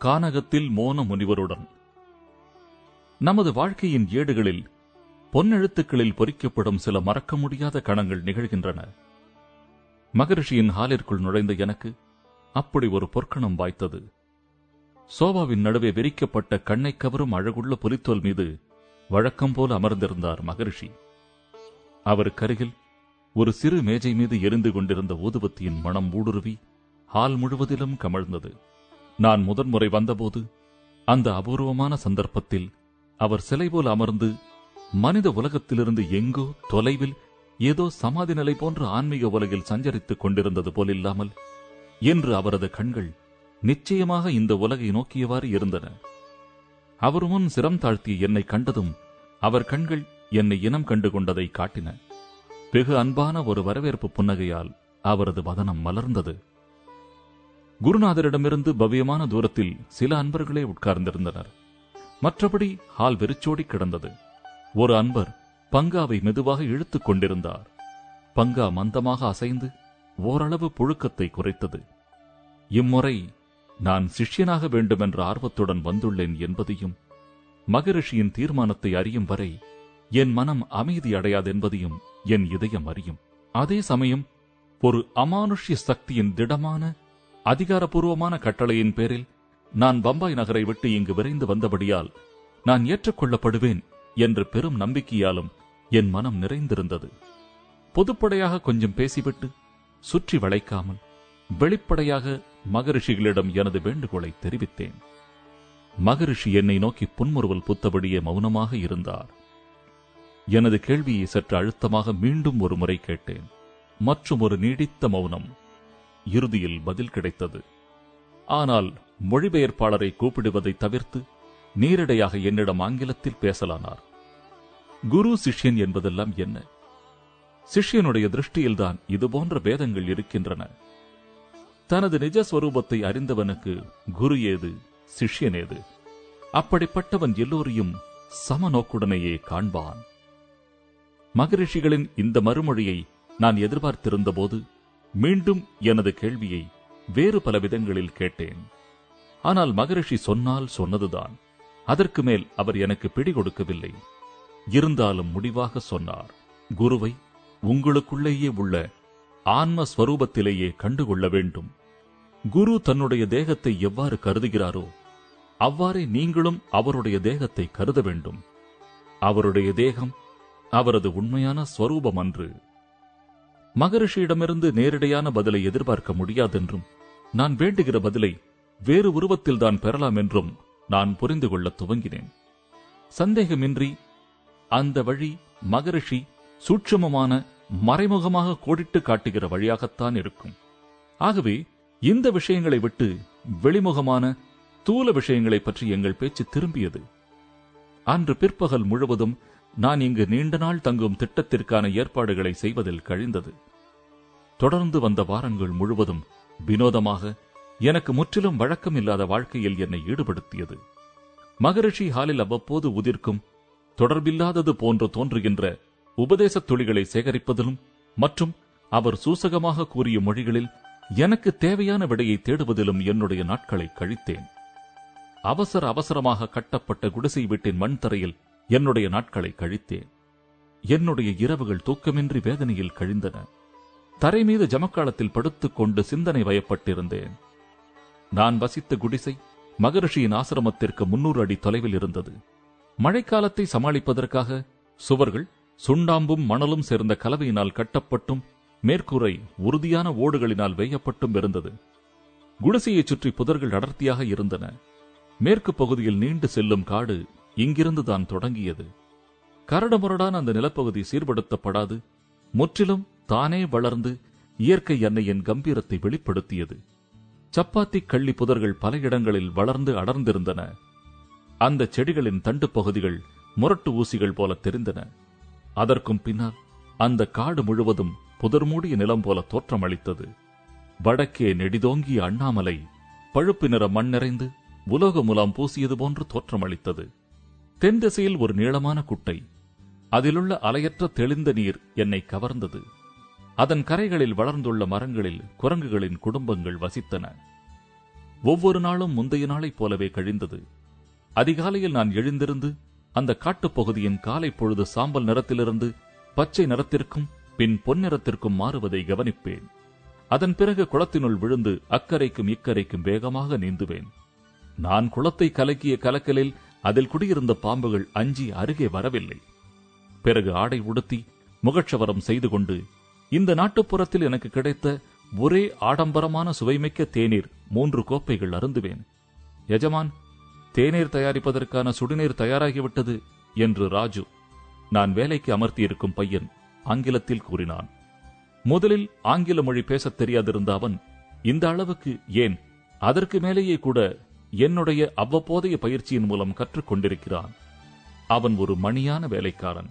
கானகத்தில் மோன முனிவருடன் நமது வாழ்க்கையின் ஏடுகளில் பொன்னெழுத்துக்களில் பொறிக்கப்படும் சில மறக்க முடியாத கணங்கள் நிகழ்கின்றன மகரிஷியின் ஹாலிற்குள் நுழைந்த எனக்கு அப்படி ஒரு பொற்கணம் வாய்த்தது சோபாவின் நடுவே விரிக்கப்பட்ட கண்ணை கவரும் அழகுள்ள புலித்தோல் மீது வழக்கம் போல் அமர்ந்திருந்தார் மகரிஷி அவருக்கருகில் ஒரு சிறு மேஜை மீது எரிந்து கொண்டிருந்த ஊதுபத்தியின் மனம் ஊடுருவி ஹால் முழுவதிலும் கமழ்ந்தது நான் முதன்முறை வந்தபோது அந்த அபூர்வமான சந்தர்ப்பத்தில் அவர் சிலை போல் அமர்ந்து மனித உலகத்திலிருந்து எங்கோ தொலைவில் ஏதோ சமாதி நிலை போன்ற ஆன்மீக உலகில் சஞ்சரித்துக் கொண்டிருந்தது போலில்லாமல் என்று அவரது கண்கள் நிச்சயமாக இந்த உலகை நோக்கியவாறு இருந்தன அவர் முன் சிரம் தாழ்த்திய என்னை கண்டதும் அவர் கண்கள் என்னை இனம் கண்டு கொண்டதை காட்டின வெகு அன்பான ஒரு வரவேற்பு புன்னகையால் அவரது வதனம் மலர்ந்தது குருநாதரிடமிருந்து பவ்யமான தூரத்தில் சில அன்பர்களே உட்கார்ந்திருந்தனர் மற்றபடி ஹால் வெறிச்சோடி கிடந்தது ஒரு அன்பர் பங்காவை மெதுவாக இழுத்துக் கொண்டிருந்தார் பங்கா மந்தமாக அசைந்து ஓரளவு புழுக்கத்தை குறைத்தது இம்முறை நான் சிஷ்யனாக வேண்டுமென்ற ஆர்வத்துடன் வந்துள்ளேன் என்பதையும் மகரிஷியின் தீர்மானத்தை அறியும் வரை என் மனம் அமைதி அடையாதென்பதையும் என் இதயம் அறியும் அதே சமயம் ஒரு அமானுஷ்ய சக்தியின் திடமான அதிகாரப்பூர்வமான கட்டளையின் பேரில் நான் பம்பாய் நகரை விட்டு இங்கு விரைந்து வந்தபடியால் நான் ஏற்றுக்கொள்ளப்படுவேன் என்ற பெரும் நம்பிக்கையாலும் என் மனம் நிறைந்திருந்தது பொதுப்படையாக கொஞ்சம் பேசிவிட்டு சுற்றி வளைக்காமல் வெளிப்படையாக மகரிஷிகளிடம் எனது வேண்டுகோளை தெரிவித்தேன் மகரிஷி என்னை நோக்கி புன்முறுவல் புத்தபடியே மௌனமாக இருந்தார் எனது கேள்வியை சற்று அழுத்தமாக மீண்டும் ஒரு முறை கேட்டேன் மற்றும் ஒரு நீடித்த மௌனம் இறுதியில் பதில் கிடைத்தது ஆனால் மொழிபெயர்ப்பாளரை கூப்பிடுவதை தவிர்த்து நேரடியாக என்னிடம் ஆங்கிலத்தில் பேசலானார் குரு சிஷ்யன் என்பதெல்லாம் என்ன சிஷ்யனுடைய திருஷ்டியில்தான் இதுபோன்ற பேதங்கள் இருக்கின்றன தனது நிஜ ஸ்வரூபத்தை அறிந்தவனுக்கு குரு ஏது சிஷ்யன் ஏது அப்படிப்பட்டவன் எல்லோரையும் சம நோக்குடனேயே காண்பான் மகரிஷிகளின் இந்த மறுமொழியை நான் எதிர்பார்த்திருந்தபோது மீண்டும் எனது கேள்வியை வேறு பல விதங்களில் கேட்டேன் ஆனால் மகரிஷி சொன்னால் சொன்னதுதான் அதற்கு மேல் அவர் எனக்கு பிடி கொடுக்கவில்லை இருந்தாலும் முடிவாக சொன்னார் குருவை உங்களுக்குள்ளேயே உள்ள ஆன்ம ஸ்வரூபத்திலேயே கண்டுகொள்ள வேண்டும் குரு தன்னுடைய தேகத்தை எவ்வாறு கருதுகிறாரோ அவ்வாறே நீங்களும் அவருடைய தேகத்தை கருத வேண்டும் அவருடைய தேகம் அவரது உண்மையான ஸ்வரூபம் அன்று மகரிஷியிடமிருந்து நேரடியான பதிலை எதிர்பார்க்க முடியாதென்றும் நான் வேண்டுகிற பதிலை வேறு உருவத்தில் தான் பெறலாம் என்றும் நான் புரிந்து கொள்ள துவங்கினேன் சந்தேகமின்றி அந்த வழி மகரிஷி சூட்சுமமான மறைமுகமாக கோடிட்டு காட்டுகிற வழியாகத்தான் இருக்கும் ஆகவே இந்த விஷயங்களை விட்டு வெளிமுகமான தூல விஷயங்களை பற்றி எங்கள் பேச்சு திரும்பியது அன்று பிற்பகல் முழுவதும் நான் இங்கு நீண்ட நாள் தங்கும் திட்டத்திற்கான ஏற்பாடுகளை செய்வதில் கழிந்தது தொடர்ந்து வந்த வாரங்கள் முழுவதும் வினோதமாக எனக்கு முற்றிலும் வழக்கமில்லாத வாழ்க்கையில் என்னை ஈடுபடுத்தியது மகரிஷி ஹாலில் அவ்வப்போது உதிர்க்கும் தொடர்பில்லாதது போன்று தோன்றுகின்ற உபதேசத் துளிகளை சேகரிப்பதிலும் மற்றும் அவர் சூசகமாக கூறிய மொழிகளில் எனக்கு தேவையான விடையை தேடுவதிலும் என்னுடைய நாட்களை கழித்தேன் அவசர அவசரமாக கட்டப்பட்ட குடிசை வீட்டின் மண் தரையில் என்னுடைய நாட்களை கழித்தேன் என்னுடைய இரவுகள் தூக்கமின்றி வேதனையில் கழிந்தன தரை மீது ஜமக்காலத்தில் படுத்துக் கொண்டு சிந்தனை வயப்பட்டிருந்தேன் நான் வசித்த குடிசை மகரிஷியின் ஆசிரமத்திற்கு முன்னூறு அடி தொலைவில் இருந்தது மழைக்காலத்தை சமாளிப்பதற்காக சுவர்கள் சுண்ணாம்பும் மணலும் சேர்ந்த கலவையினால் கட்டப்பட்டும் மேற்கூரை உறுதியான ஓடுகளினால் வேயப்பட்டும் இருந்தது குடிசையைச் சுற்றி புதர்கள் அடர்த்தியாக இருந்தன மேற்கு பகுதியில் நீண்டு செல்லும் காடு இங்கிருந்து தான் தொடங்கியது கரடுமுரடான அந்த நிலப்பகுதி சீர்படுத்தப்படாது முற்றிலும் தானே வளர்ந்து இயற்கை அன்னையின் கம்பீரத்தை வெளிப்படுத்தியது சப்பாத்தி கள்ளி புதர்கள் பல இடங்களில் வளர்ந்து அடர்ந்திருந்தன அந்த செடிகளின் தண்டு பகுதிகள் முரட்டு ஊசிகள் போல தெரிந்தன அதற்கும் பின்னால் அந்த காடு முழுவதும் புதர் மூடிய நிலம் போல தோற்றமளித்தது வடக்கே நெடிதோங்கிய அண்ணாமலை பழுப்பு நிற மண் நிறைந்து உலோக முலாம் பூசியது போன்று தோற்றமளித்தது தென் திசையில் ஒரு நீளமான குட்டை அதிலுள்ள அலையற்ற தெளிந்த நீர் என்னை கவர்ந்தது அதன் கரைகளில் வளர்ந்துள்ள மரங்களில் குரங்குகளின் குடும்பங்கள் வசித்தன ஒவ்வொரு நாளும் முந்தைய நாளைப் போலவே கழிந்தது அதிகாலையில் நான் எழுந்திருந்து அந்த காட்டுப் பகுதியின் காலை பொழுது சாம்பல் நிறத்திலிருந்து பச்சை நிறத்திற்கும் பின் பொன்னிறத்திற்கும் மாறுவதை கவனிப்பேன் அதன் பிறகு குளத்தினுள் விழுந்து அக்கரைக்கும் இக்கரைக்கும் வேகமாக நீந்துவேன் நான் குளத்தை கலக்கிய கலக்கலில் அதில் குடியிருந்த பாம்புகள் அஞ்சி அருகே வரவில்லை பிறகு ஆடை உடுத்தி முகட்சவரம் செய்து கொண்டு இந்த நாட்டுப்புறத்தில் எனக்கு கிடைத்த ஒரே ஆடம்பரமான சுவைமிக்க தேநீர் மூன்று கோப்பைகள் அருந்துவேன் எஜமான் தேநீர் தயாரிப்பதற்கான சுடுநீர் தயாராகிவிட்டது என்று ராஜு நான் வேலைக்கு அமர்த்தியிருக்கும் பையன் ஆங்கிலத்தில் கூறினான் முதலில் ஆங்கில மொழி பேசத் தெரியாதிருந்த அவன் இந்த அளவுக்கு ஏன் அதற்கு மேலேயே கூட என்னுடைய அவ்வப்போதைய பயிற்சியின் மூலம் கற்றுக்கொண்டிருக்கிறான் அவன் ஒரு மணியான வேலைக்காரன்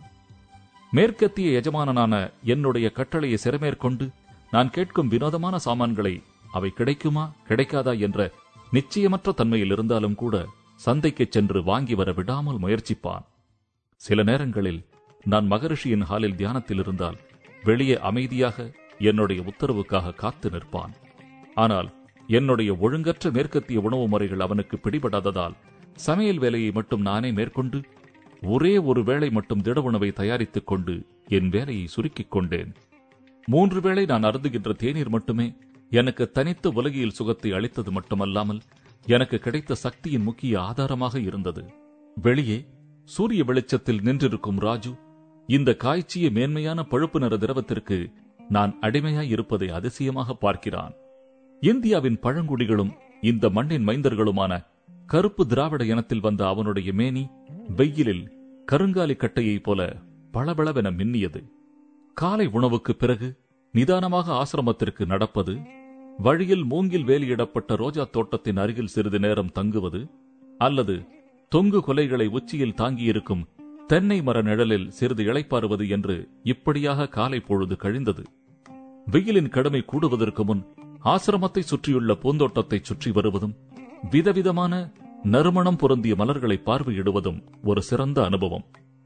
மேற்கத்திய எஜமானனான என்னுடைய கட்டளையை சிறமேற்கொண்டு நான் கேட்கும் வினோதமான சாமான்களை அவை கிடைக்குமா கிடைக்காதா என்ற நிச்சயமற்ற தன்மையில் இருந்தாலும் கூட சந்தைக்குச் சென்று வாங்கி வர விடாமல் முயற்சிப்பான் சில நேரங்களில் நான் மகரிஷியின் ஹாலில் தியானத்தில் இருந்தால் வெளியே அமைதியாக என்னுடைய உத்தரவுக்காக காத்து நிற்பான் ஆனால் என்னுடைய ஒழுங்கற்ற மேற்கத்திய உணவு முறைகள் அவனுக்கு பிடிபடாததால் சமையல் வேலையை மட்டும் நானே மேற்கொண்டு ஒரே ஒரு வேளை மட்டும் திட உணவை தயாரித்துக் கொண்டு என் வேலையை சுருக்கிக் கொண்டேன் மூன்று வேளை நான் அருந்துகின்ற தேநீர் மட்டுமே எனக்கு தனித்த உலகியல் சுகத்தை அளித்தது மட்டுமல்லாமல் எனக்கு கிடைத்த சக்தியின் முக்கிய ஆதாரமாக இருந்தது வெளியே சூரிய வெளிச்சத்தில் நின்றிருக்கும் ராஜு இந்த காய்ச்சிய மேன்மையான பழுப்பு நிற திரவத்திற்கு நான் அடிமையாய் இருப்பதை அதிசயமாக பார்க்கிறான் இந்தியாவின் பழங்குடிகளும் இந்த மண்ணின் மைந்தர்களுமான கருப்பு திராவிட இனத்தில் வந்த அவனுடைய மேனி வெயிலில் கருங்காலி கட்டையைப் போல பளபளவென மின்னியது காலை உணவுக்கு பிறகு நிதானமாக ஆசிரமத்திற்கு நடப்பது வழியில் மூங்கில் வேலியிடப்பட்ட ரோஜா தோட்டத்தின் அருகில் சிறிது நேரம் தங்குவது அல்லது தொங்கு கொலைகளை உச்சியில் தாங்கியிருக்கும் தென்னை மர நிழலில் சிறிது இளைப்பாறுவது என்று இப்படியாக காலை பொழுது கழிந்தது வெயிலின் கடுமை கூடுவதற்கு முன் ஆசிரமத்தை சுற்றியுள்ள பூந்தோட்டத்தை சுற்றி வருவதும் விதவிதமான நறுமணம் பொருந்திய மலர்களை பார்வையிடுவதும் ஒரு சிறந்த அனுபவம்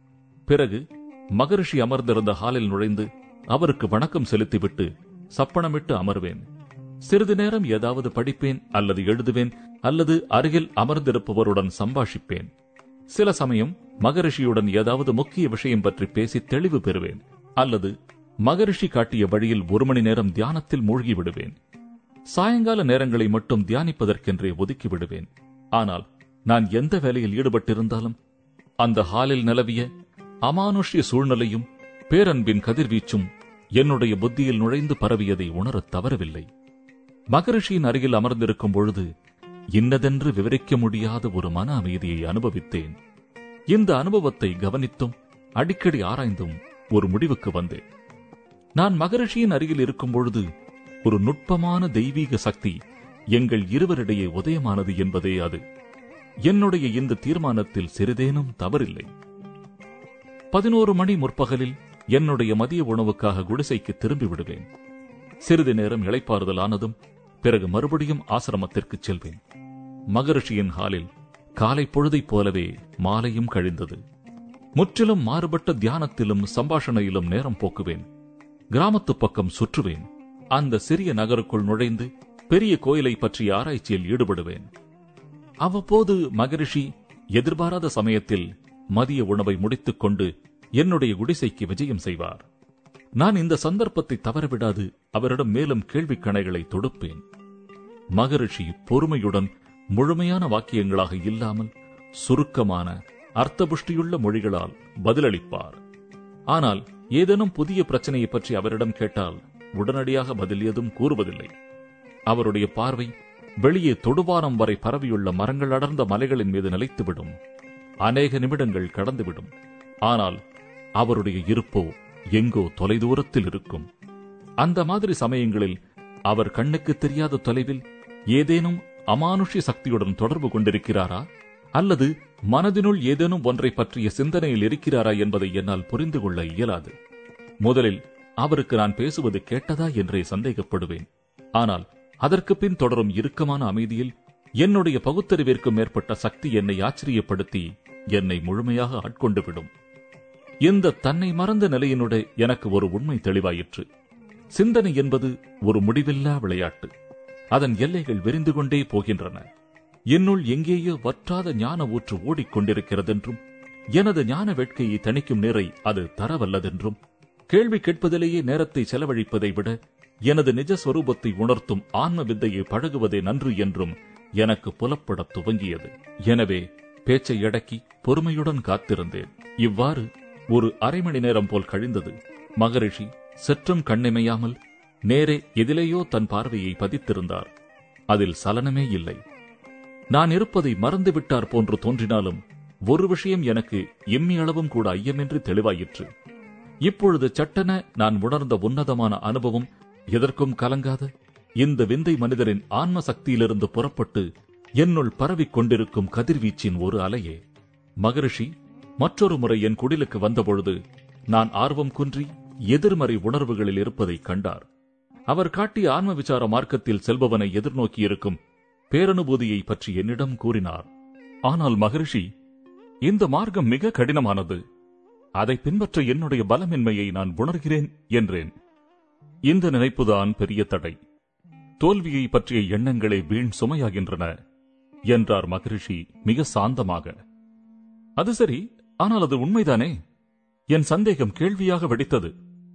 பிறகு மகரிஷி அமர்ந்திருந்த ஹாலில் நுழைந்து அவருக்கு வணக்கம் செலுத்திவிட்டு சப்பனமிட்டு அமர்வேன் சிறிது நேரம் ஏதாவது படிப்பேன் அல்லது எழுதுவேன் அல்லது அருகில் அமர்ந்திருப்பவருடன் சம்பாஷிப்பேன் சில சமயம் மகரிஷியுடன் ஏதாவது முக்கிய விஷயம் பற்றி பேசி தெளிவு பெறுவேன் அல்லது மகரிஷி காட்டிய வழியில் ஒரு மணி நேரம் தியானத்தில் மூழ்கி விடுவேன் சாயங்கால நேரங்களை மட்டும் தியானிப்பதற்கென்றே ஒதுக்கி விடுவேன் ஆனால் நான் எந்த வேலையில் ஈடுபட்டிருந்தாலும் அந்த ஹாலில் நிலவிய அமானுஷ்ய சூழ்நிலையும் பேரன்பின் கதிர்வீச்சும் என்னுடைய புத்தியில் நுழைந்து பரவியதை உணரத் தவறவில்லை மகரிஷியின் அருகில் அமர்ந்திருக்கும் பொழுது இன்னதென்று விவரிக்க முடியாத ஒரு மன அமைதியை அனுபவித்தேன் இந்த அனுபவத்தை கவனித்தும் அடிக்கடி ஆராய்ந்தும் ஒரு முடிவுக்கு வந்தேன் நான் மகரிஷியின் அருகில் இருக்கும் பொழுது ஒரு நுட்பமான தெய்வீக சக்தி எங்கள் இருவரிடையே உதயமானது என்பதே அது என்னுடைய இந்த தீர்மானத்தில் சிறிதேனும் தவறில்லை பதினோரு மணி முற்பகலில் என்னுடைய மதிய உணவுக்காக குடிசைக்கு திரும்பி விடுவேன் சிறிது நேரம் இளைப்பாறுதல் ஆனதும் பிறகு மறுபடியும் ஆசிரமத்திற்கு செல்வேன் மகரிஷியின் ஹாலில் காலை பொழுதைப் போலவே மாலையும் கழிந்தது முற்றிலும் மாறுபட்ட தியானத்திலும் சம்பாஷணையிலும் நேரம் போக்குவேன் கிராமத்து பக்கம் சுற்றுவேன் அந்த சிறிய நகருக்குள் நுழைந்து பெரிய கோயிலை பற்றிய ஆராய்ச்சியில் ஈடுபடுவேன் அவ்வப்போது மகரிஷி எதிர்பாராத சமயத்தில் மதிய உணவை முடித்துக் கொண்டு என்னுடைய குடிசைக்கு விஜயம் செய்வார் நான் இந்த சந்தர்ப்பத்தை தவறவிடாது அவரிடம் மேலும் கேள்விக் கணைகளை தொடுப்பேன் மகரிஷி பொறுமையுடன் முழுமையான வாக்கியங்களாக இல்லாமல் சுருக்கமான அர்த்தபுஷ்டியுள்ள மொழிகளால் பதிலளிப்பார் ஆனால் ஏதேனும் புதிய பிரச்சனையை பற்றி அவரிடம் கேட்டால் உடனடியாக பதில் ஏதும் கூறுவதில்லை அவருடைய பார்வை வெளியே தொடுவானம் வரை பரவியுள்ள மரங்கள் அடர்ந்த மலைகளின் மீது நிலைத்துவிடும் அநேக நிமிடங்கள் கடந்துவிடும் ஆனால் அவருடைய இருப்போ எங்கோ தொலைதூரத்தில் இருக்கும் அந்த மாதிரி சமயங்களில் அவர் கண்ணுக்கு தெரியாத தொலைவில் ஏதேனும் அமானுஷ்ய சக்தியுடன் தொடர்பு கொண்டிருக்கிறாரா அல்லது மனதினுள் ஏதேனும் ஒன்றை பற்றிய சிந்தனையில் இருக்கிறாரா என்பதை என்னால் புரிந்து கொள்ள இயலாது முதலில் அவருக்கு நான் பேசுவது கேட்டதா என்றே சந்தேகப்படுவேன் ஆனால் அதற்கு பின் தொடரும் இறுக்கமான அமைதியில் என்னுடைய பகுத்தறிவிற்கும் மேற்பட்ட சக்தி என்னை ஆச்சரியப்படுத்தி என்னை முழுமையாக ஆட்கொண்டு விடும் இந்த தன்னை மறந்த நிலையினுடைய எனக்கு ஒரு உண்மை தெளிவாயிற்று சிந்தனை என்பது ஒரு முடிவில்லா விளையாட்டு அதன் எல்லைகள் விரிந்து கொண்டே போகின்றன என்னுள் எங்கேயோ வற்றாத ஞான ஊற்று ஓடிக்கொண்டிருக்கிறதென்றும் எனது ஞான வேட்கையை தணிக்கும் நீரை அது தரவல்லதென்றும் கேள்வி கேட்பதிலேயே நேரத்தை செலவழிப்பதை விட எனது நிஜ ஸ்வரூபத்தை உணர்த்தும் ஆன்ம வித்தையை பழகுவதே நன்று என்றும் எனக்கு புலப்படத் துவங்கியது எனவே பேச்சை அடக்கி பொறுமையுடன் காத்திருந்தேன் இவ்வாறு ஒரு அரை மணி நேரம் போல் கழிந்தது மகரிஷி சற்றும் கண்ணிமையாமல் நேரே எதிலேயோ தன் பார்வையை பதித்திருந்தார் அதில் சலனமே இல்லை நான் இருப்பதை மறந்துவிட்டார் போன்று தோன்றினாலும் ஒரு விஷயம் எனக்கு எம்மி அளவும் கூட ஐயமின்றி தெளிவாயிற்று இப்பொழுது சட்டென நான் உணர்ந்த உன்னதமான அனுபவம் எதற்கும் கலங்காத இந்த விந்தை மனிதரின் ஆன்ம சக்தியிலிருந்து புறப்பட்டு என்னுள் பரவிக் கொண்டிருக்கும் கதிர்வீச்சின் ஒரு அலையே மகரிஷி மற்றொரு முறை என் குடிலுக்கு வந்தபொழுது நான் ஆர்வம் குன்றி எதிர்மறை உணர்வுகளில் இருப்பதைக் கண்டார் அவர் காட்டிய ஆன்ம விசார மார்க்கத்தில் செல்பவனை எதிர்நோக்கியிருக்கும் பேரனுபூதியை பற்றி என்னிடம் கூறினார் ஆனால் மகரிஷி இந்த மார்க்கம் மிக கடினமானது அதை பின்பற்ற என்னுடைய பலமின்மையை நான் உணர்கிறேன் என்றேன் இந்த நினைப்புதான் பெரிய தடை தோல்வியை பற்றிய எண்ணங்களே வீண் சுமையாகின்றன என்றார் மகரிஷி மிக சாந்தமாக அது சரி ஆனால் அது உண்மைதானே என் சந்தேகம் கேள்வியாக வெடித்தது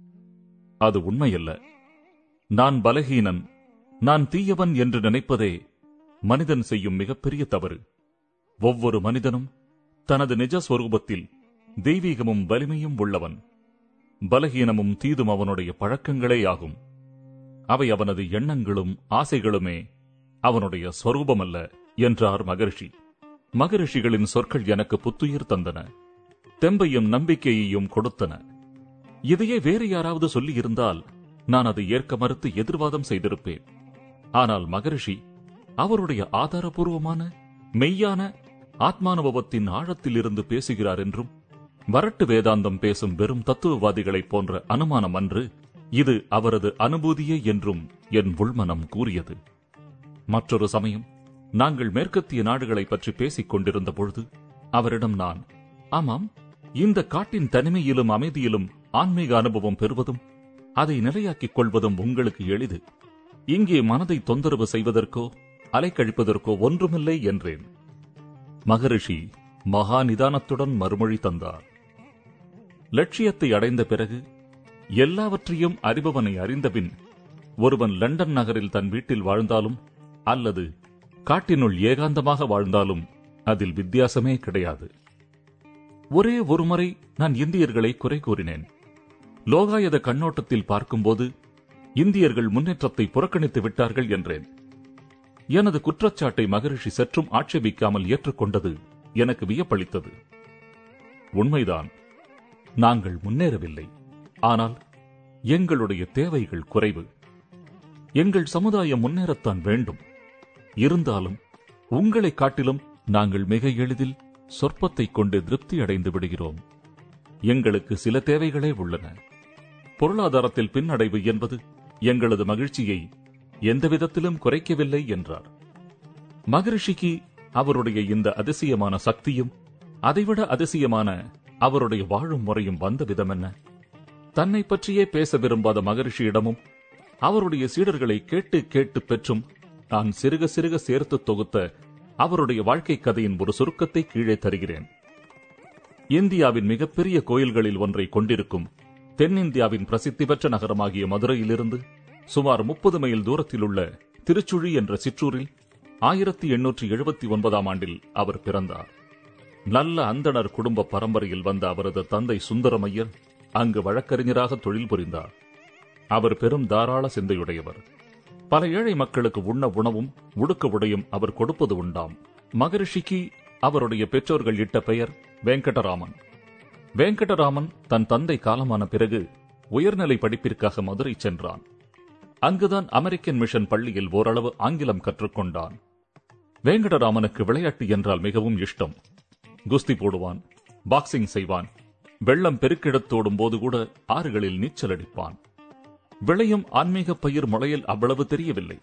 அது உண்மையல்ல நான் பலகீனன் நான் தீயவன் என்று நினைப்பதே மனிதன் செய்யும் மிகப்பெரிய தவறு ஒவ்வொரு மனிதனும் தனது நிஜ ஸ்வரூபத்தில் தெய்வீகமும் வலிமையும் உள்ளவன் பலகீனமும் தீதும் அவனுடைய பழக்கங்களேயாகும் அவை அவனது எண்ணங்களும் ஆசைகளுமே அவனுடைய ஸ்வரூபமல்ல என்றார் மகரிஷி மகரிஷிகளின் சொற்கள் எனக்கு புத்துயிர் தந்தன தெம்பையும் நம்பிக்கையையும் கொடுத்தன இதையே வேறு யாராவது சொல்லியிருந்தால் நான் அதை ஏற்க மறுத்து எதிர்வாதம் செய்திருப்பேன் ஆனால் மகரிஷி அவருடைய ஆதாரபூர்வமான மெய்யான ஆத்மானுபவத்தின் ஆழத்தில் இருந்து பேசுகிறார் என்றும் வரட்டு வேதாந்தம் பேசும் வெறும் தத்துவவாதிகளைப் போன்ற அனுமானம் அன்று இது அவரது அனுபூதியே என்றும் என் உள்மனம் கூறியது மற்றொரு சமயம் நாங்கள் மேற்கத்திய நாடுகளை பற்றி பேசிக் கொண்டிருந்த பொழுது அவரிடம் நான் ஆமாம் இந்த காட்டின் தனிமையிலும் அமைதியிலும் ஆன்மீக அனுபவம் பெறுவதும் அதை நிலையாக்கிக் கொள்வதும் உங்களுக்கு எளிது இங்கே மனதை தொந்தரவு செய்வதற்கோ அலைக்கழிப்பதற்கோ ஒன்றுமில்லை என்றேன் மகரிஷி மகா நிதானத்துடன் மறுமொழி தந்தார் லட்சியத்தை அடைந்த பிறகு எல்லாவற்றையும் அறிபவனை அறிந்தபின் ஒருவன் லண்டன் நகரில் தன் வீட்டில் வாழ்ந்தாலும் அல்லது காட்டினுள் ஏகாந்தமாக வாழ்ந்தாலும் அதில் வித்தியாசமே கிடையாது ஒரே ஒருமுறை நான் இந்தியர்களை குறை கூறினேன் லோகாயத கண்ணோட்டத்தில் பார்க்கும்போது இந்தியர்கள் முன்னேற்றத்தை புறக்கணித்து விட்டார்கள் என்றேன் எனது குற்றச்சாட்டை மகரிஷி சற்றும் ஆட்சேபிக்காமல் ஏற்றுக்கொண்டது எனக்கு வியப்பளித்தது உண்மைதான் நாங்கள் முன்னேறவில்லை ஆனால் எங்களுடைய தேவைகள் குறைவு எங்கள் சமுதாயம் முன்னேறத்தான் வேண்டும் இருந்தாலும் உங்களைக் காட்டிலும் நாங்கள் மிக எளிதில் சொற்பத்தைக் கொண்டு திருப்தி அடைந்து விடுகிறோம் எங்களுக்கு சில தேவைகளே உள்ளன பொருளாதாரத்தில் பின்னடைவு என்பது எங்களது மகிழ்ச்சியை எந்த விதத்திலும் குறைக்கவில்லை என்றார் மகரிஷிக்கு அவருடைய இந்த அதிசயமான சக்தியும் அதைவிட அதிசயமான அவருடைய வாழும் முறையும் வந்த விதம் என்ன தன்னை பற்றியே பேச விரும்பாத மகரிஷியிடமும் அவருடைய சீடர்களை கேட்டு கேட்டு பெற்றும் நான் சிறுக சிறுக சேர்த்து தொகுத்த அவருடைய வாழ்க்கை கதையின் ஒரு சுருக்கத்தை கீழே தருகிறேன் இந்தியாவின் மிகப்பெரிய கோயில்களில் ஒன்றை கொண்டிருக்கும் தென்னிந்தியாவின் பிரசித்தி பெற்ற நகரமாகிய மதுரையிலிருந்து சுமார் முப்பது மைல் தூரத்தில் உள்ள திருச்சுழி என்ற சிற்றூரில் ஆயிரத்தி எண்ணூற்றி எழுபத்தி ஒன்பதாம் ஆண்டில் அவர் பிறந்தார் நல்ல அந்தணர் குடும்ப பரம்பரையில் வந்த அவரது தந்தை சுந்தரமையர் அங்கு வழக்கறிஞராக தொழில் புரிந்தார் அவர் பெரும் தாராள சிந்தையுடையவர் பல ஏழை மக்களுக்கு உண்ண உணவும் உடுக்க உடையும் அவர் கொடுப்பது உண்டாம் மகரிஷிக்கு அவருடைய பெற்றோர்கள் இட்ட பெயர் வெங்கடராமன் வெங்கடராமன் தன் தந்தை காலமான பிறகு உயர்நிலை படிப்பிற்காக மதுரை சென்றான் அங்குதான் அமெரிக்கன் மிஷன் பள்ளியில் ஓரளவு ஆங்கிலம் கற்றுக்கொண்டான் வேங்கடராமனுக்கு விளையாட்டு என்றால் மிகவும் இஷ்டம் குஸ்தி போடுவான் பாக்ஸிங் செய்வான் வெள்ளம் பெருக்கெடுத்தோடும் போது கூட ஆறுகளில் நீச்சல் அடிப்பான் விளையும் ஆன்மீக பயிர் முளையில் அவ்வளவு தெரியவில்லை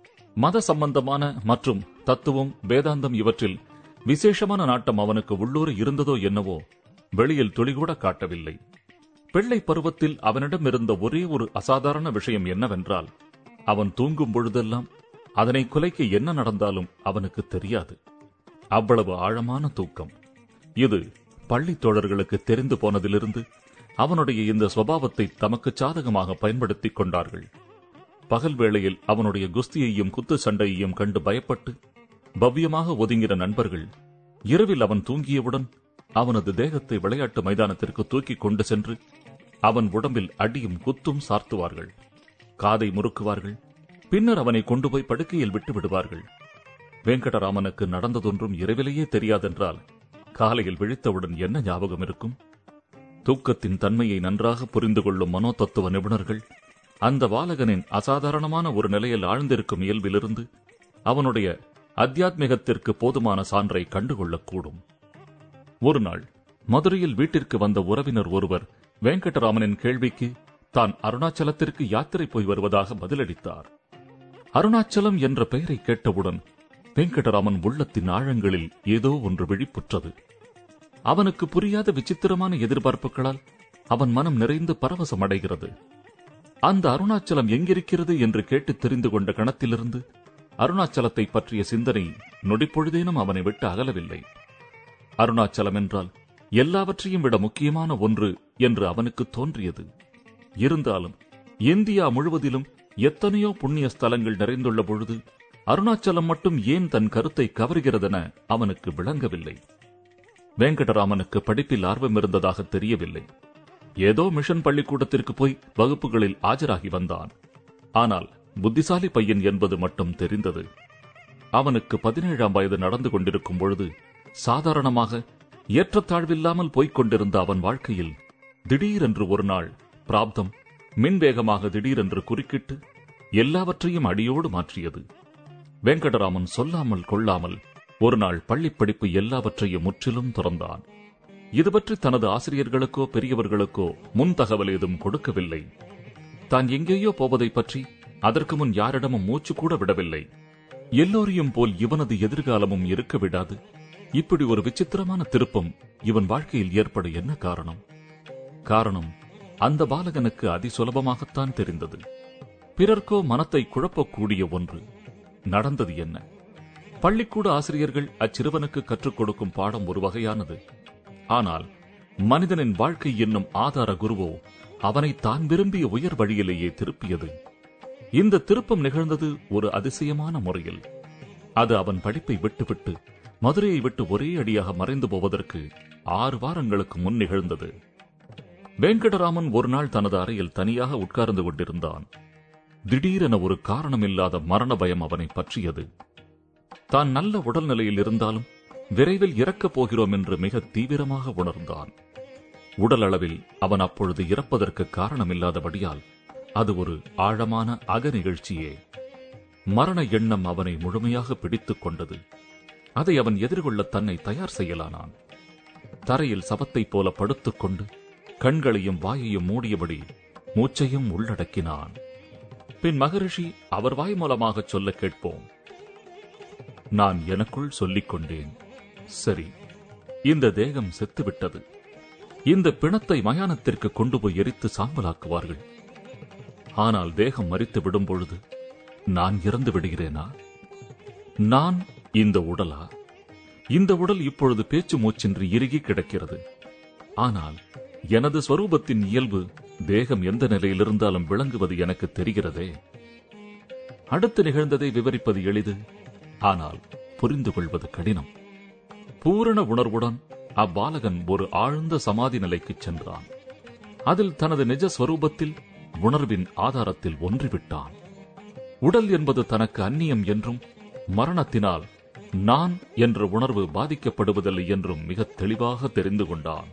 மத சம்பந்தமான மற்றும் தத்துவம் வேதாந்தம் இவற்றில் விசேஷமான நாட்டம் அவனுக்கு உள்ளூர் இருந்ததோ என்னவோ வெளியில் துளிகூட காட்டவில்லை பிள்ளை பருவத்தில் அவனிடம் இருந்த ஒரே ஒரு அசாதாரண விஷயம் என்னவென்றால் அவன் தூங்கும் பொழுதெல்லாம் அதனை குலைக்க என்ன நடந்தாலும் அவனுக்கு தெரியாது அவ்வளவு ஆழமான தூக்கம் இது பள்ளி தோழர்களுக்கு தெரிந்து போனதிலிருந்து அவனுடைய இந்த சுபாவத்தை தமக்கு சாதகமாக பயன்படுத்திக் கொண்டார்கள் பகல் வேளையில் அவனுடைய குஸ்தியையும் குத்து சண்டையையும் கண்டு பயப்பட்டு பவ்யமாக ஒதுங்கின நண்பர்கள் இரவில் அவன் தூங்கியவுடன் அவனது தேகத்தை விளையாட்டு மைதானத்திற்கு தூக்கிக் கொண்டு சென்று அவன் உடம்பில் அடியும் குத்தும் சார்த்துவார்கள் காதை முறுக்குவார்கள் பின்னர் அவனை கொண்டு போய் படுக்கையில் விட்டு விடுவார்கள் வெங்கடராமனுக்கு நடந்ததொன்றும் இரவிலேயே தெரியாதென்றால் காலையில் விழித்தவுடன் என்ன ஞாபகம் இருக்கும் தூக்கத்தின் தன்மையை நன்றாக புரிந்து கொள்ளும் மனோதத்துவ நிபுணர்கள் அந்த பாலகனின் அசாதாரணமான ஒரு நிலையில் ஆழ்ந்திருக்கும் இயல்பிலிருந்து அவனுடைய அத்தியாத்மிகத்திற்கு போதுமான சான்றை கண்டுகொள்ளக்கூடும் ஒரு நாள் மதுரையில் வீட்டிற்கு வந்த உறவினர் ஒருவர் வெங்கடராமனின் கேள்விக்கு தான் அருணாச்சலத்திற்கு யாத்திரை போய் வருவதாக பதிலளித்தார் அருணாச்சலம் என்ற பெயரை கேட்டவுடன் வெங்கடராமன் உள்ளத்தின் ஆழங்களில் ஏதோ ஒன்று விழிப்புற்றது அவனுக்கு புரியாத விசித்திரமான எதிர்பார்ப்புகளால் அவன் மனம் நிறைந்து பரவசம் அடைகிறது அந்த அருணாச்சலம் எங்கிருக்கிறது என்று கேட்டு தெரிந்து கொண்ட கணத்திலிருந்து அருணாச்சலத்தை பற்றிய சிந்தனை நொடிப்பொழுதேனும் அவனை விட்டு அகலவில்லை அருணாச்சலம் என்றால் எல்லாவற்றையும் விட முக்கியமான ஒன்று என்று அவனுக்கு தோன்றியது இருந்தாலும் இந்தியா முழுவதிலும் எத்தனையோ புண்ணிய ஸ்தலங்கள் நிறைந்துள்ள பொழுது அருணாச்சலம் மட்டும் ஏன் தன் கருத்தை கவர்கிறதென அவனுக்கு விளங்கவில்லை வெங்கடராமனுக்கு படிப்பில் ஆர்வம் இருந்ததாக தெரியவில்லை ஏதோ மிஷன் பள்ளிக்கூடத்திற்கு போய் வகுப்புகளில் ஆஜராகி வந்தான் ஆனால் புத்திசாலி பையன் என்பது மட்டும் தெரிந்தது அவனுக்கு பதினேழாம் வயது நடந்து கொண்டிருக்கும் பொழுது சாதாரணமாக ஏற்றத்தாழ்வில்லாமல் போய்க் கொண்டிருந்த அவன் வாழ்க்கையில் திடீரென்று ஒரு நாள் பிராப்தம் மின்வேகமாக திடீரென்று குறுக்கிட்டு எல்லாவற்றையும் அடியோடு மாற்றியது வெங்கடராமன் சொல்லாமல் கொள்ளாமல் ஒரு நாள் பள்ளிப் படிப்பு எல்லாவற்றையும் முற்றிலும் துறந்தான் இது பற்றி தனது ஆசிரியர்களுக்கோ பெரியவர்களுக்கோ முன் தகவல் ஏதும் கொடுக்கவில்லை தான் எங்கேயோ போவதை பற்றி அதற்கு முன் யாரிடமும் மூச்சு கூட விடவில்லை எல்லோரையும் போல் இவனது எதிர்காலமும் இருக்க விடாது இப்படி ஒரு விசித்திரமான திருப்பம் இவன் வாழ்க்கையில் ஏற்பட என்ன காரணம் காரணம் அந்த பாலகனுக்கு அதிசுலபமாகத்தான் தெரிந்தது பிறர்க்கோ மனத்தை குழப்பக்கூடிய ஒன்று நடந்தது என்ன பள்ளிக்கூட ஆசிரியர்கள் அச்சிறுவனுக்கு கற்றுக் கொடுக்கும் பாடம் ஒரு வகையானது ஆனால் மனிதனின் வாழ்க்கை என்னும் ஆதார குருவோ அவனை தான் விரும்பிய உயர் வழியிலேயே திருப்பியது இந்த திருப்பம் நிகழ்ந்தது ஒரு அதிசயமான முறையில் அது அவன் படிப்பை விட்டுவிட்டு மதுரையை விட்டு ஒரே அடியாக மறைந்து போவதற்கு ஆறு வாரங்களுக்கு முன் நிகழ்ந்தது வெங்கடராமன் ஒரு நாள் தனது அறையில் தனியாக உட்கார்ந்து கொண்டிருந்தான் திடீரென ஒரு காரணமில்லாத மரண பயம் அவனை பற்றியது தான் நல்ல உடல்நிலையில் இருந்தாலும் விரைவில் இறக்கப் போகிறோம் என்று மிக தீவிரமாக உணர்ந்தான் உடல் அளவில் அவன் அப்பொழுது இறப்பதற்கு காரணமில்லாதபடியால் அது ஒரு ஆழமான அக நிகழ்ச்சியே மரண எண்ணம் அவனை முழுமையாக பிடித்துக் கொண்டது அதை அவன் எதிர்கொள்ள தன்னை தயார் செய்யலானான் தரையில் சவத்தைப் போல படுத்துக்கொண்டு கண்களையும் வாயையும் மூடியபடி மூச்சையும் உள்ளடக்கினான் பின் மகரிஷி அவர் வாய் மூலமாக சொல்ல கேட்போம் நான் எனக்குள் சொல்லிக் கொண்டேன் சரி இந்த தேகம் செத்துவிட்டது இந்த பிணத்தை மயானத்திற்கு கொண்டு போய் எரித்து சாம்பலாக்குவார்கள் ஆனால் தேகம் மறித்து விடும் பொழுது நான் இறந்து விடுகிறேனா நான் இந்த உடலா இந்த உடல் இப்பொழுது பேச்சு மூச்சின்றி இறுகி கிடக்கிறது ஆனால் எனது ஸ்வரூபத்தின் இயல்பு தேகம் எந்த நிலையில் இருந்தாலும் விளங்குவது எனக்கு தெரிகிறதே அடுத்து நிகழ்ந்ததை விவரிப்பது எளிது ஆனால் புரிந்து கொள்வது கடினம் பூரண உணர்வுடன் அவ்பாலகன் ஒரு ஆழ்ந்த சமாதி நிலைக்குச் சென்றான் அதில் தனது நிஜ ஸ்வரூபத்தில் உணர்வின் ஆதாரத்தில் ஒன்றிவிட்டான் உடல் என்பது தனக்கு அந்நியம் என்றும் மரணத்தினால் நான் என்ற உணர்வு பாதிக்கப்படுவதில்லை என்றும் மிக தெளிவாக தெரிந்து கொண்டான்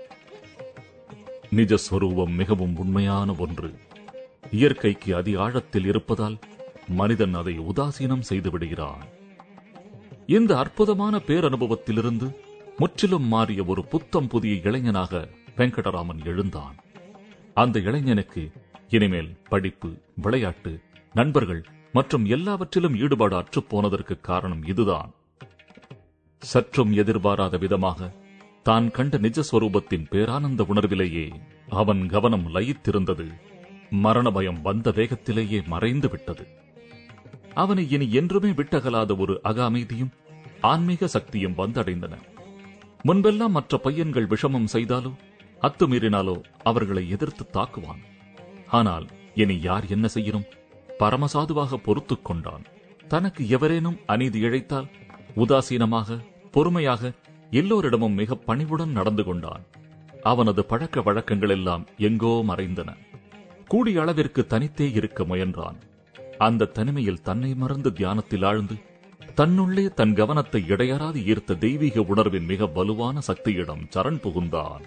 நிஜஸ்வரூபம் மிகவும் உண்மையான ஒன்று இயற்கைக்கு அதி ஆழத்தில் இருப்பதால் மனிதன் அதை உதாசீனம் செய்து விடுகிறான் இந்த அற்புதமான பேரனுபவத்திலிருந்து முற்றிலும் மாறிய ஒரு புத்தம் புதிய இளைஞனாக வெங்கடராமன் எழுந்தான் அந்த இளைஞனுக்கு இனிமேல் படிப்பு விளையாட்டு நண்பர்கள் மற்றும் எல்லாவற்றிலும் ஈடுபாடு அற்றுப் போனதற்கு காரணம் இதுதான் சற்றும் எதிர்பாராத விதமாக தான் கண்ட நிஜஸ்வரூபத்தின் பேரானந்த உணர்விலேயே அவன் கவனம் லயித்திருந்தது மரண பயம் வந்த வேகத்திலேயே மறைந்து விட்டது அவனை இனி என்றுமே விட்டகலாத ஒரு அகாமைதியும் ஆன்மீக சக்தியும் வந்தடைந்தன முன்பெல்லாம் மற்ற பையன்கள் விஷமம் செய்தாலோ அத்துமீறினாலோ அவர்களை எதிர்த்து தாக்குவான் ஆனால் இனி யார் என்ன செய்யணும் பரமசாதுவாக பொறுத்துக் கொண்டான் தனக்கு எவரேனும் அநீதி இழைத்தால் உதாசீனமாக பொறுமையாக எல்லோரிடமும் மிக பணிவுடன் நடந்து கொண்டான் அவனது பழக்க வழக்கங்கள் எல்லாம் எங்கோ மறைந்தன கூடிய அளவிற்கு தனித்தே இருக்க முயன்றான் அந்த தனிமையில் தன்னை மறந்து தியானத்தில் ஆழ்ந்து தன்னுள்ளே தன் கவனத்தை இடையறாது ஈர்த்த தெய்வீக உணர்வின் மிக வலுவான சக்தியிடம் சரண் புகுந்தான்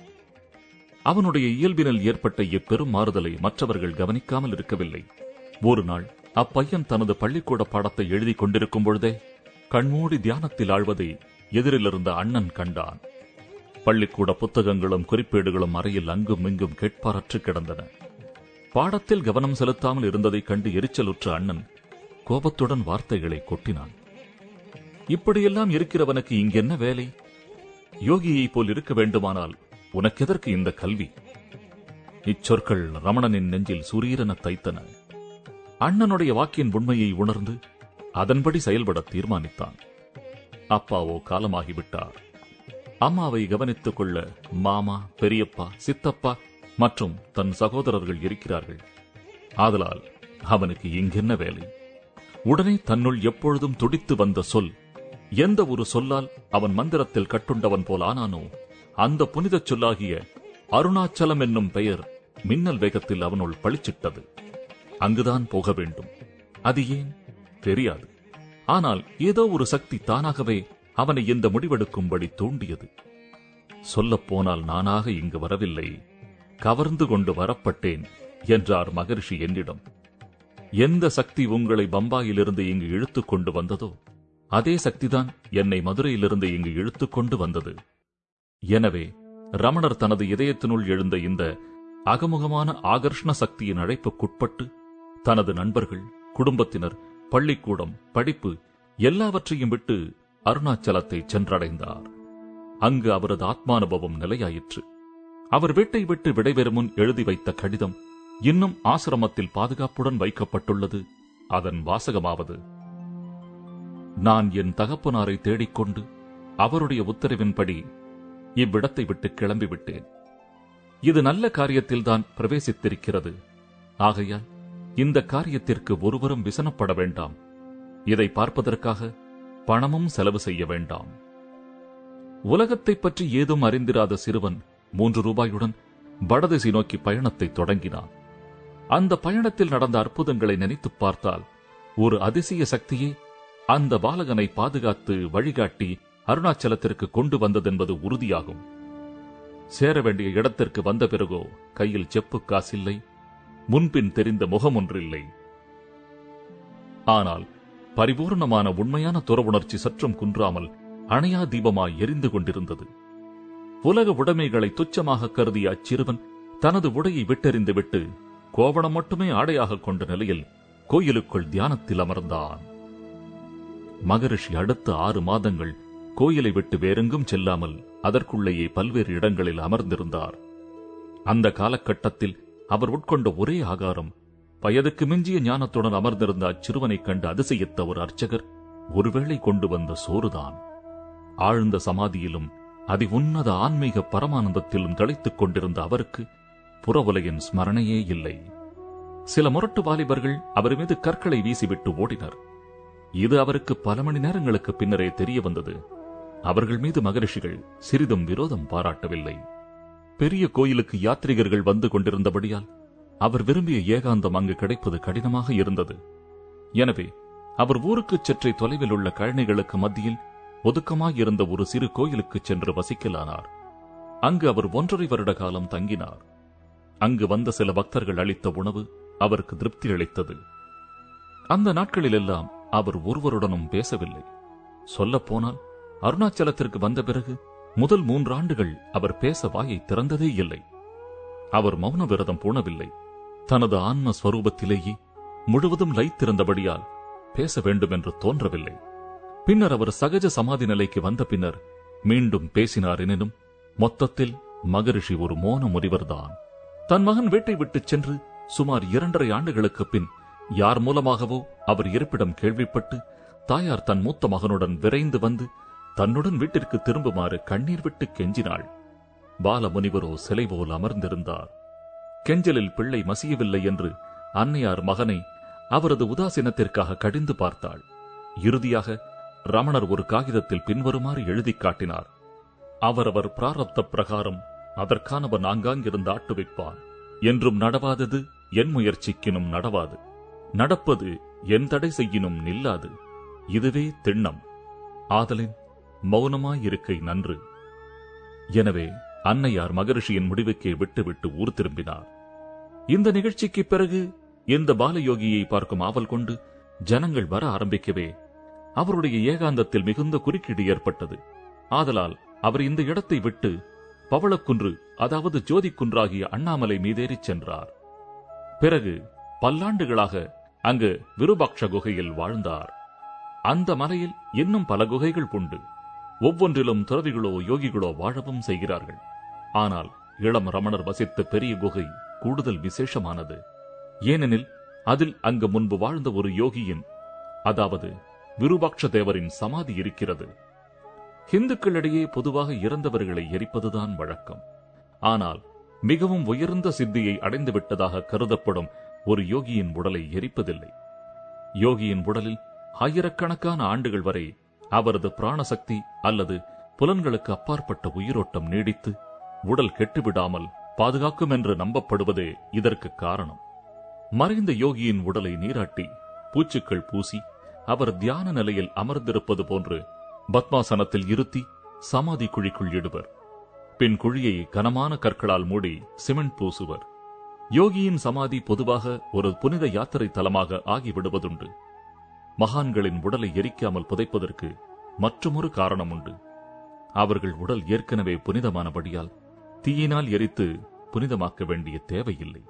அவனுடைய இயல்பினில் ஏற்பட்ட இப்பெரும் மாறுதலை மற்றவர்கள் கவனிக்காமல் இருக்கவில்லை ஒரு நாள் அப்பையன் தனது பள்ளிக்கூட பாடத்தை எழுதிக் கொண்டிருக்கும் பொழுதே கண்மூடி தியானத்தில் ஆழ்வதை எதிரிலிருந்த அண்ணன் கண்டான் பள்ளிக்கூட புத்தகங்களும் குறிப்பேடுகளும் அறையில் அங்கும் இங்கும் கேட்பாரற்று கிடந்தன பாடத்தில் கவனம் செலுத்தாமல் இருந்ததைக் கண்டு எரிச்சலுற்ற அண்ணன் கோபத்துடன் வார்த்தைகளை கொட்டினான் இப்படியெல்லாம் இருக்கிறவனுக்கு இங்கென்ன வேலை யோகியைப் போல் இருக்க வேண்டுமானால் உனக்கெதற்கு இந்த கல்வி இச்சொற்கள் ரமணனின் நெஞ்சில் சுரீரென தைத்தன அண்ணனுடைய வாக்கின் உண்மையை உணர்ந்து அதன்படி செயல்பட தீர்மானித்தான் அப்பாவோ காலமாகிவிட்டார் அம்மாவை கவனித்துக் கொள்ள மாமா பெரியப்பா சித்தப்பா மற்றும் தன் சகோதரர்கள் இருக்கிறார்கள் ஆதலால் அவனுக்கு இங்கென்ன வேலை உடனே தன்னுள் எப்பொழுதும் துடித்து வந்த சொல் எந்த ஒரு சொல்லால் அவன் மந்திரத்தில் கட்டுண்டவன் போல் ஆனானோ அந்த புனிதச் சொல்லாகிய அருணாச்சலம் என்னும் பெயர் மின்னல் வேகத்தில் அவனுள் பளிச்சிட்டது அங்குதான் போக வேண்டும் அது ஏன் தெரியாது ஆனால் ஏதோ ஒரு சக்தி தானாகவே அவனை இந்த முடிவெடுக்கும்படி தூண்டியது சொல்லப்போனால் நானாக இங்கு வரவில்லை கவர்ந்து கொண்டு வரப்பட்டேன் என்றார் மகரிஷி என்னிடம் எந்த சக்தி உங்களை பம்பாயிலிருந்து இங்கு இழுத்துக் கொண்டு வந்ததோ அதே சக்திதான் என்னை மதுரையிலிருந்து இங்கு இழுத்துக் கொண்டு வந்தது எனவே ரமணர் தனது இதயத்தினுள் எழுந்த இந்த அகமுகமான ஆகர்ஷண சக்தியின் அழைப்புக்குட்பட்டு தனது நண்பர்கள் குடும்பத்தினர் பள்ளிக்கூடம் படிப்பு எல்லாவற்றையும் விட்டு அருணாச்சலத்தை சென்றடைந்தார் அங்கு அவரது ஆத்மானுபவம் நிலையாயிற்று அவர் வீட்டை விட்டு விடைபெறும் முன் எழுதி வைத்த கடிதம் இன்னும் ஆசிரமத்தில் பாதுகாப்புடன் வைக்கப்பட்டுள்ளது அதன் வாசகமாவது நான் என் தகப்பனாரை தேடிக்கொண்டு அவருடைய உத்தரவின்படி இவ்விடத்தை விட்டு கிளம்பிவிட்டேன் இது நல்ல காரியத்தில்தான் பிரவேசித்திருக்கிறது ஆகையால் இந்த காரியத்திற்கு ஒருவரும் விசனப்பட வேண்டாம் இதை பார்ப்பதற்காக பணமும் செலவு செய்ய வேண்டாம் உலகத்தைப் பற்றி ஏதும் அறிந்திராத சிறுவன் மூன்று ரூபாயுடன் வடதிசை நோக்கி பயணத்தை தொடங்கினான் அந்த பயணத்தில் நடந்த அற்புதங்களை நினைத்துப் பார்த்தால் ஒரு அதிசய சக்தியே அந்த பாலகனை பாதுகாத்து வழிகாட்டி அருணாச்சலத்திற்கு கொண்டு வந்ததென்பது உறுதியாகும் சேர வேண்டிய இடத்திற்கு வந்த பிறகோ கையில் செப்பு காசில்லை முன்பின் தெரிந்த முகம் ஒன்றில்லை ஆனால் பரிபூர்ணமான உண்மையான துறவுணர்ச்சி சற்றும் குன்றாமல் அணையா தீபமாய் எரிந்து கொண்டிருந்தது உலக உடைமைகளை துச்சமாக கருதிய அச்சிறுவன் தனது உடையை விட்டெறிந்துவிட்டு கோவணம் மட்டுமே ஆடையாக கொண்ட நிலையில் கோயிலுக்குள் தியானத்தில் அமர்ந்தான் மகரிஷி அடுத்த ஆறு மாதங்கள் கோயிலை விட்டு வேறெங்கும் செல்லாமல் அதற்குள்ளேயே பல்வேறு இடங்களில் அமர்ந்திருந்தார் அந்த காலகட்டத்தில் அவர் உட்கொண்ட ஒரே ஆகாரம் வயதுக்கு மிஞ்சிய ஞானத்துடன் அமர்ந்திருந்த அச்சிறுவனைக் கண்டு அதிசயித்த ஒரு அர்ச்சகர் ஒருவேளை கொண்டு வந்த சோறுதான் ஆழ்ந்த சமாதியிலும் அதி உன்னத ஆன்மீக பரமானந்தத்திலும் தளித்துக் கொண்டிருந்த அவருக்கு புறவுலையின் ஸ்மரணையே இல்லை சில முரட்டு வாலிபர்கள் அவர் மீது கற்களை வீசிவிட்டு ஓடினர் இது அவருக்கு பல மணி நேரங்களுக்கு பின்னரே தெரிய வந்தது அவர்கள் மீது மகரிஷிகள் சிறிதும் விரோதம் பாராட்டவில்லை பெரிய கோயிலுக்கு யாத்ரிகர்கள் வந்து கொண்டிருந்தபடியால் அவர் விரும்பிய ஏகாந்தம் அங்கு கிடைப்பது கடினமாக இருந்தது எனவே அவர் ஊருக்குச் சற்றே தொலைவில் உள்ள கழனிகளுக்கு மத்தியில் ஒதுக்கமாயிருந்த ஒரு சிறு கோயிலுக்குச் சென்று வசிக்கலானார் அங்கு அவர் ஒன்றரை வருட காலம் தங்கினார் அங்கு வந்த சில பக்தர்கள் அளித்த உணவு அவருக்கு திருப்தி அளித்தது அந்த நாட்களிலெல்லாம் அவர் ஒருவருடனும் பேசவில்லை சொல்லப்போனால் அருணாச்சலத்திற்கு வந்த பிறகு முதல் மூன்று ஆண்டுகள் அவர் பேச வாயை திறந்ததே இல்லை அவர் மௌன விரதம் பூணவில்லை தனது ஆன்ம ஸ்வரூபத்திலேயே முழுவதும் லைத்திருந்தபடியால் பேச வேண்டும் என்று தோன்றவில்லை பின்னர் அவர் சகஜ சமாதி நிலைக்கு வந்த பின்னர் மீண்டும் பேசினார் எனினும் மொத்தத்தில் மகரிஷி ஒரு மோன முனிவர்தான் தன் மகன் வீட்டை விட்டுச் சென்று சுமார் இரண்டரை ஆண்டுகளுக்கு பின் யார் மூலமாகவோ அவர் இருப்பிடம் கேள்விப்பட்டு தாயார் தன் மூத்த மகனுடன் விரைந்து வந்து தன்னுடன் வீட்டிற்கு திரும்புமாறு கண்ணீர் விட்டு கெஞ்சினாள் பாலமுனிவரோ சிலை போல் அமர்ந்திருந்தார் கெஞ்சலில் பிள்ளை மசியவில்லை என்று அன்னையார் மகனை அவரது உதாசீனத்திற்காக கடிந்து பார்த்தாள் இறுதியாக ரமணர் ஒரு காகிதத்தில் பின்வருமாறு எழுதிக் காட்டினார் அவரவர் பிராரப்த பிரகாரம் அதற்கானவன் ஆங்காங்கிருந்து ஆட்டு வைப்பான் என்றும் நடவாதது என் முயற்சிக்கினும் நடவாது நடப்பது என் தடை செய்யினும் நில்லாது இதுவே திண்ணம் ஆதலின் மௌனமாயிருக்கை நன்று எனவே அன்னையார் மகரிஷியின் முடிவுக்கே விட்டுவிட்டு ஊர் திரும்பினார் இந்த நிகழ்ச்சிக்கு பிறகு இந்த பாலயோகியை பார்க்கும் ஆவல் கொண்டு ஜனங்கள் வர ஆரம்பிக்கவே அவருடைய ஏகாந்தத்தில் மிகுந்த குறுக்கீடு ஏற்பட்டது ஆதலால் அவர் இந்த இடத்தை விட்டு பவளக்குன்று அதாவது ஜோதிக்குன்றாகிய அண்ணாமலை மீதேறிச் சென்றார் பிறகு பல்லாண்டுகளாக அங்கு விருபாக்ஷ குகையில் வாழ்ந்தார் அந்த மலையில் இன்னும் பல குகைகள் உண்டு ஒவ்வொன்றிலும் துறவிகளோ யோகிகளோ வாழவும் செய்கிறார்கள் ஆனால் இளம் ரமணர் வசித்த பெரிய குகை கூடுதல் விசேஷமானது ஏனெனில் அதில் அங்கு முன்பு வாழ்ந்த ஒரு யோகியின் அதாவது விருபாக்ஷ தேவரின் சமாதி இருக்கிறது இந்துக்களிடையே பொதுவாக இறந்தவர்களை எரிப்பதுதான் வழக்கம் ஆனால் மிகவும் உயர்ந்த சித்தியை அடைந்து விட்டதாக கருதப்படும் ஒரு யோகியின் உடலை எரிப்பதில்லை யோகியின் உடலில் ஆயிரக்கணக்கான ஆண்டுகள் வரை அவரது பிராணசக்தி அல்லது புலன்களுக்கு அப்பாற்பட்ட உயிரோட்டம் நீடித்து உடல் கெட்டுவிடாமல் பாதுகாக்கும் என்று நம்பப்படுவதே இதற்கு காரணம் மறைந்த யோகியின் உடலை நீராட்டி பூச்சுக்கள் பூசி அவர் தியான நிலையில் அமர்ந்திருப்பது போன்று பத்மாசனத்தில் இருத்தி சமாதி குழிக்குள் இடுவர் பின் குழியை கனமான கற்களால் மூடி சிமெண்ட் பூசுவர் யோகியின் சமாதி பொதுவாக ஒரு புனித யாத்திரை தலமாக ஆகிவிடுவதுண்டு மகான்களின் உடலை எரிக்காமல் புதைப்பதற்கு மற்றுமொரு காரணம் உண்டு அவர்கள் உடல் ஏற்கனவே புனிதமானபடியால் தீயினால் எரித்து புனிதமாக்க வேண்டிய தேவையில்லை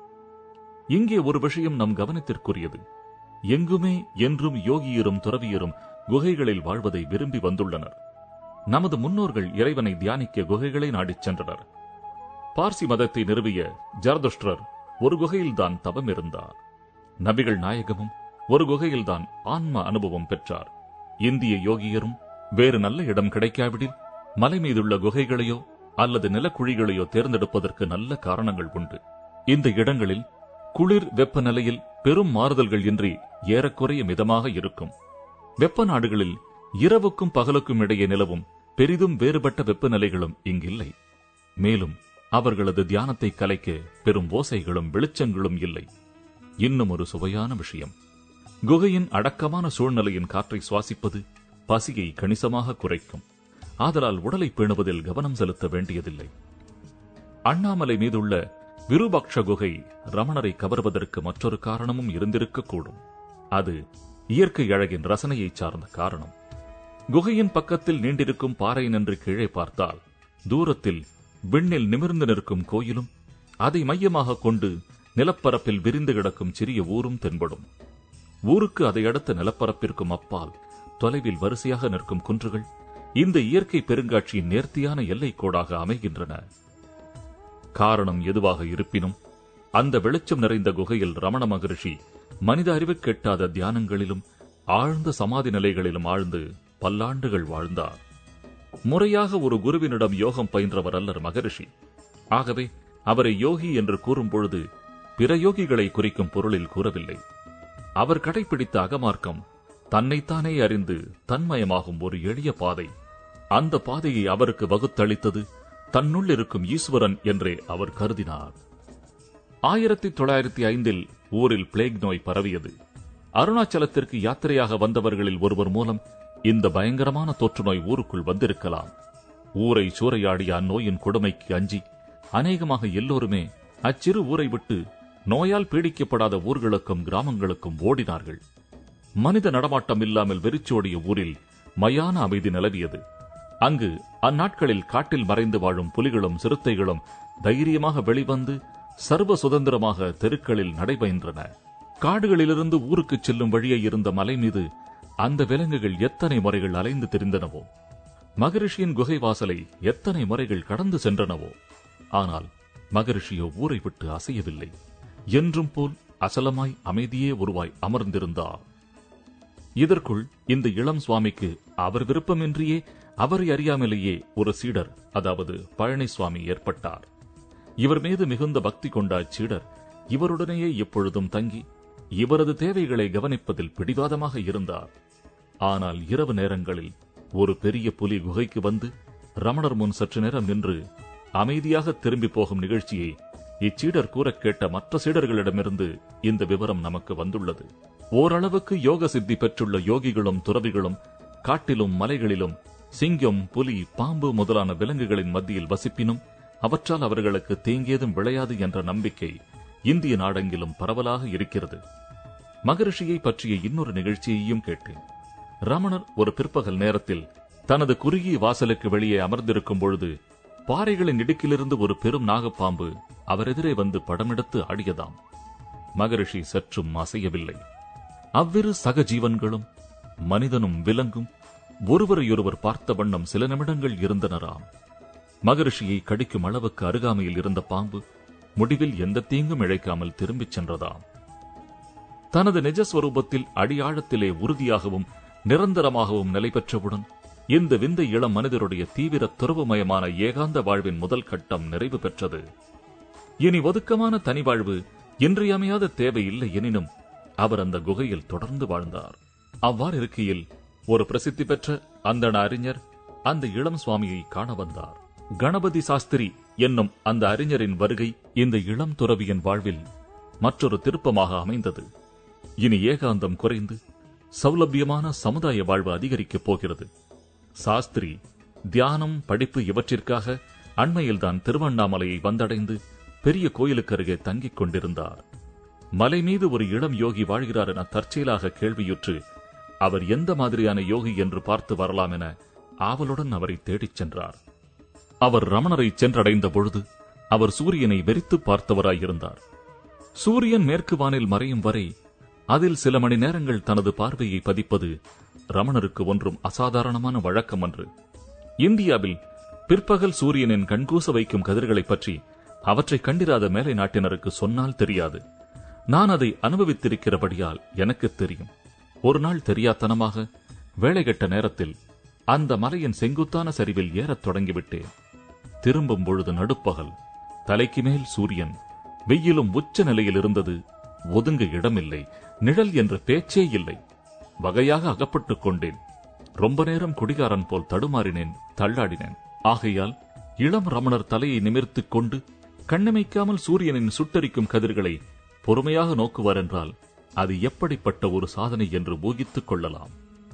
இங்கே ஒரு விஷயம் நம் கவனத்திற்குரியது எங்குமே என்றும் யோகியரும் துறவியரும் குகைகளில் வாழ்வதை விரும்பி வந்துள்ளனர் நமது முன்னோர்கள் இறைவனை தியானிக்க குகைகளை நாடிச் சென்றனர் பார்சி மதத்தை நிறுவிய ஜரதுஷ்டர் ஒரு குகையில்தான் தவம் இருந்தார் நபிகள் நாயகமும் ஒரு குகையில்தான் ஆன்ம அனுபவம் பெற்றார் இந்திய யோகியரும் வேறு நல்ல இடம் கிடைக்காவிடில் மலை மீதுள்ள குகைகளையோ அல்லது நிலக்குழிகளையோ தேர்ந்தெடுப்பதற்கு நல்ல காரணங்கள் உண்டு இந்த இடங்களில் குளிர் வெப்பநிலையில் பெரும் மாறுதல்கள் இன்றி ஏறக்குறைய மிதமாக இருக்கும் வெப்ப நாடுகளில் இரவுக்கும் பகலுக்கும் இடையே நிலவும் பெரிதும் வேறுபட்ட வெப்பநிலைகளும் இங்கில்லை மேலும் அவர்களது தியானத்தை கலைக்க பெரும் ஓசைகளும் வெளிச்சங்களும் இல்லை இன்னும் ஒரு சுவையான விஷயம் குகையின் அடக்கமான சூழ்நிலையின் காற்றை சுவாசிப்பது பசியை கணிசமாக குறைக்கும் ஆதலால் உடலை பேணுவதில் கவனம் செலுத்த வேண்டியதில்லை அண்ணாமலை மீதுள்ள விருபாக்ஷ குகை ரமணரை கவர்வதற்கு மற்றொரு காரணமும் இருந்திருக்கக்கூடும் அது இயற்கை அழகின் ரசனையை சார்ந்த காரணம் குகையின் பக்கத்தில் நீண்டிருக்கும் பாறை நின்று கீழே பார்த்தால் தூரத்தில் விண்ணில் நிமிர்ந்து நிற்கும் கோயிலும் அதை மையமாக கொண்டு நிலப்பரப்பில் விரிந்து கிடக்கும் சிறிய ஊரும் தென்படும் ஊருக்கு அதை அடுத்த நிலப்பரப்பிற்கும் அப்பால் தொலைவில் வரிசையாக நிற்கும் குன்றுகள் இந்த இயற்கை பெருங்காட்சியின் நேர்த்தியான எல்லை கோடாக அமைகின்றன காரணம் எதுவாக இருப்பினும் அந்த வெளிச்சம் நிறைந்த குகையில் ரமண மகரிஷி மனித அறிவு கெட்டாத தியானங்களிலும் ஆழ்ந்த சமாதி நிலைகளிலும் ஆழ்ந்து பல்லாண்டுகள் வாழ்ந்தார் முறையாக ஒரு குருவினிடம் யோகம் பயின்றவர் அல்லர் மகரிஷி ஆகவே அவரை யோகி என்று கூறும் பொழுது பிற யோகிகளை குறிக்கும் பொருளில் கூறவில்லை அவர் கடைபிடித்த அகமார்க்கம் தன்னைத்தானே அறிந்து தன்மயமாகும் ஒரு எளிய பாதை அந்த பாதையை அவருக்கு வகுத்தளித்தது தன்னுள் இருக்கும் ஈஸ்வரன் என்றே அவர் கருதினார் ஆயிரத்தி தொள்ளாயிரத்தி ஐந்தில் ஊரில் பிளேக் நோய் பரவியது அருணாச்சலத்திற்கு யாத்திரையாக வந்தவர்களில் ஒருவர் மூலம் இந்த பயங்கரமான தொற்று நோய் ஊருக்குள் வந்திருக்கலாம் ஊரை சூறையாடிய அந்நோயின் கொடுமைக்கு அஞ்சி அநேகமாக எல்லோருமே அச்சிறு ஊரை விட்டு நோயால் பீடிக்கப்படாத ஊர்களுக்கும் கிராமங்களுக்கும் ஓடினார்கள் மனித நடமாட்டம் இல்லாமல் வெறிச்சோடிய ஊரில் மயான அமைதி நிலவியது அங்கு அந்நாட்களில் காட்டில் மறைந்து வாழும் புலிகளும் சிறுத்தைகளும் தைரியமாக வெளிவந்து சர்வ சுதந்திரமாக தெருக்களில் நடைபயின்றன காடுகளிலிருந்து ஊருக்கு செல்லும் வழியே இருந்த மலை மீது அந்த விலங்குகள் எத்தனை முறைகள் அலைந்து திரிந்தனவோ மகரிஷியின் குகை வாசலை எத்தனை முறைகள் கடந்து சென்றனவோ ஆனால் மகரிஷியோ ஊரை விட்டு அசையவில்லை என்றும் போல் அசலமாய் அமைதியே உருவாய் அமர்ந்திருந்தார் இதற்குள் இந்த இளம் சுவாமிக்கு அவர் விருப்பமின்றியே அவரை அறியாமலேயே ஒரு சீடர் அதாவது பழனி சுவாமி ஏற்பட்டார் இவர் மீது மிகுந்த பக்தி கொண்ட அச்சீடர் இவருடனேயே எப்பொழுதும் தங்கி இவரது தேவைகளை கவனிப்பதில் பிடிவாதமாக இருந்தார் ஆனால் இரவு நேரங்களில் ஒரு பெரிய புலி குகைக்கு வந்து ரமணர் முன் சற்று நேரம் நின்று அமைதியாக திரும்பி போகும் நிகழ்ச்சியை இச்சீடர் கூறக் கேட்ட மற்ற சீடர்களிடமிருந்து இந்த விவரம் நமக்கு வந்துள்ளது ஓரளவுக்கு யோக சித்தி பெற்றுள்ள யோகிகளும் துறவிகளும் காட்டிலும் மலைகளிலும் சிங்கம் புலி பாம்பு முதலான விலங்குகளின் மத்தியில் வசிப்பினும் அவற்றால் அவர்களுக்கு தீங்கேதும் விளையாது என்ற நம்பிக்கை இந்திய நாடெங்கிலும் பரவலாக இருக்கிறது மகரிஷியை பற்றிய இன்னொரு நிகழ்ச்சியையும் கேட்டேன் ரமணர் ஒரு பிற்பகல் நேரத்தில் தனது குறுகிய வாசலுக்கு வெளியே அமர்ந்திருக்கும் பொழுது பாறைகளின் இடுக்கிலிருந்து ஒரு பெரும் நாகப்பாம்பு அவர் எதிரே வந்து படமெடுத்து ஆடியதாம் மகரிஷி சற்றும் அசையவில்லை அவ்விரு சக ஜீவன்களும் மனிதனும் விலங்கும் ஒருவரையொருவர் பார்த்த வண்ணம் சில நிமிடங்கள் இருந்தனராம் மகரிஷியை கடிக்கும் அளவுக்கு அருகாமையில் இருந்த பாம்பு முடிவில் எந்த தீங்கும் இழைக்காமல் திரும்பிச் சென்றதாம் தனது நிஜஸ்வரூபத்தில் அடியாழத்திலே உறுதியாகவும் நிரந்தரமாகவும் நிலை பெற்றவுடன் இந்த விந்தை இளம் மனிதருடைய தீவிர துறவுமயமான ஏகாந்த வாழ்வின் முதல் கட்டம் நிறைவு பெற்றது இனி ஒதுக்கமான தனி வாழ்வு இன்றியமையாத தேவை இல்லை எனினும் அவர் அந்த குகையில் தொடர்ந்து வாழ்ந்தார் அவ்வாறு இருக்கையில் ஒரு பிரசித்தி பெற்ற அந்தண அறிஞர் அந்த இளம் சுவாமியை காண வந்தார் கணபதி சாஸ்திரி என்னும் அந்த அறிஞரின் வருகை இந்த இளம் துறவியின் வாழ்வில் மற்றொரு திருப்பமாக அமைந்தது இனி ஏகாந்தம் குறைந்து சௌலபியமான சமுதாய வாழ்வு அதிகரிக்கப் போகிறது சாஸ்திரி தியானம் படிப்பு இவற்றிற்காக அண்மையில்தான் திருவண்ணாமலையை வந்தடைந்து பெரிய கோயிலுக்கு அருகே தங்கிக் கொண்டிருந்தார் மலை மீது ஒரு இளம் யோகி வாழ்கிறார் என தற்செயலாக கேள்வியுற்று அவர் எந்த மாதிரியான யோகி என்று பார்த்து வரலாம் என ஆவலுடன் அவரை தேடிச் சென்றார் அவர் ரமணரை சென்றடைந்த பொழுது அவர் சூரியனை வெறித்து பார்த்தவராயிருந்தார் சூரியன் மேற்கு வானில் மறையும் வரை அதில் சில மணி நேரங்கள் தனது பார்வையை பதிப்பது ரமணருக்கு ஒன்றும் அசாதாரணமான வழக்கம் அன்று இந்தியாவில் பிற்பகல் சூரியனின் கண்கூச வைக்கும் கதிர்களைப் பற்றி அவற்றை கண்டிராத மேலை நாட்டினருக்கு சொன்னால் தெரியாது நான் அதை அனுபவித்திருக்கிறபடியால் எனக்கு தெரியும் ஒரு நாள் தெரியாத்தனமாக வேலைகட்ட நேரத்தில் அந்த மலையின் செங்குத்தான சரிவில் ஏறத் தொடங்கிவிட்டேன் திரும்பும் பொழுது நடுப்பகல் தலைக்கு மேல் சூரியன் வெயிலும் உச்ச நிலையில் இருந்தது ஒதுங்க இடமில்லை நிழல் என்ற பேச்சே இல்லை வகையாக அகப்பட்டுக் கொண்டேன் ரொம்ப நேரம் குடிகாரன் போல் தடுமாறினேன் தள்ளாடினேன் ஆகையால் இளம் ரமணர் தலையை நிமிர்த்துக் கொண்டு கண்ணிமைக்காமல் சூரியனின் சுட்டரிக்கும் கதிர்களை பொறுமையாக நோக்குவார் என்றால் அது எப்படிப்பட்ட ஒரு சாதனை என்று ஊகித்துக் கொள்ளலாம்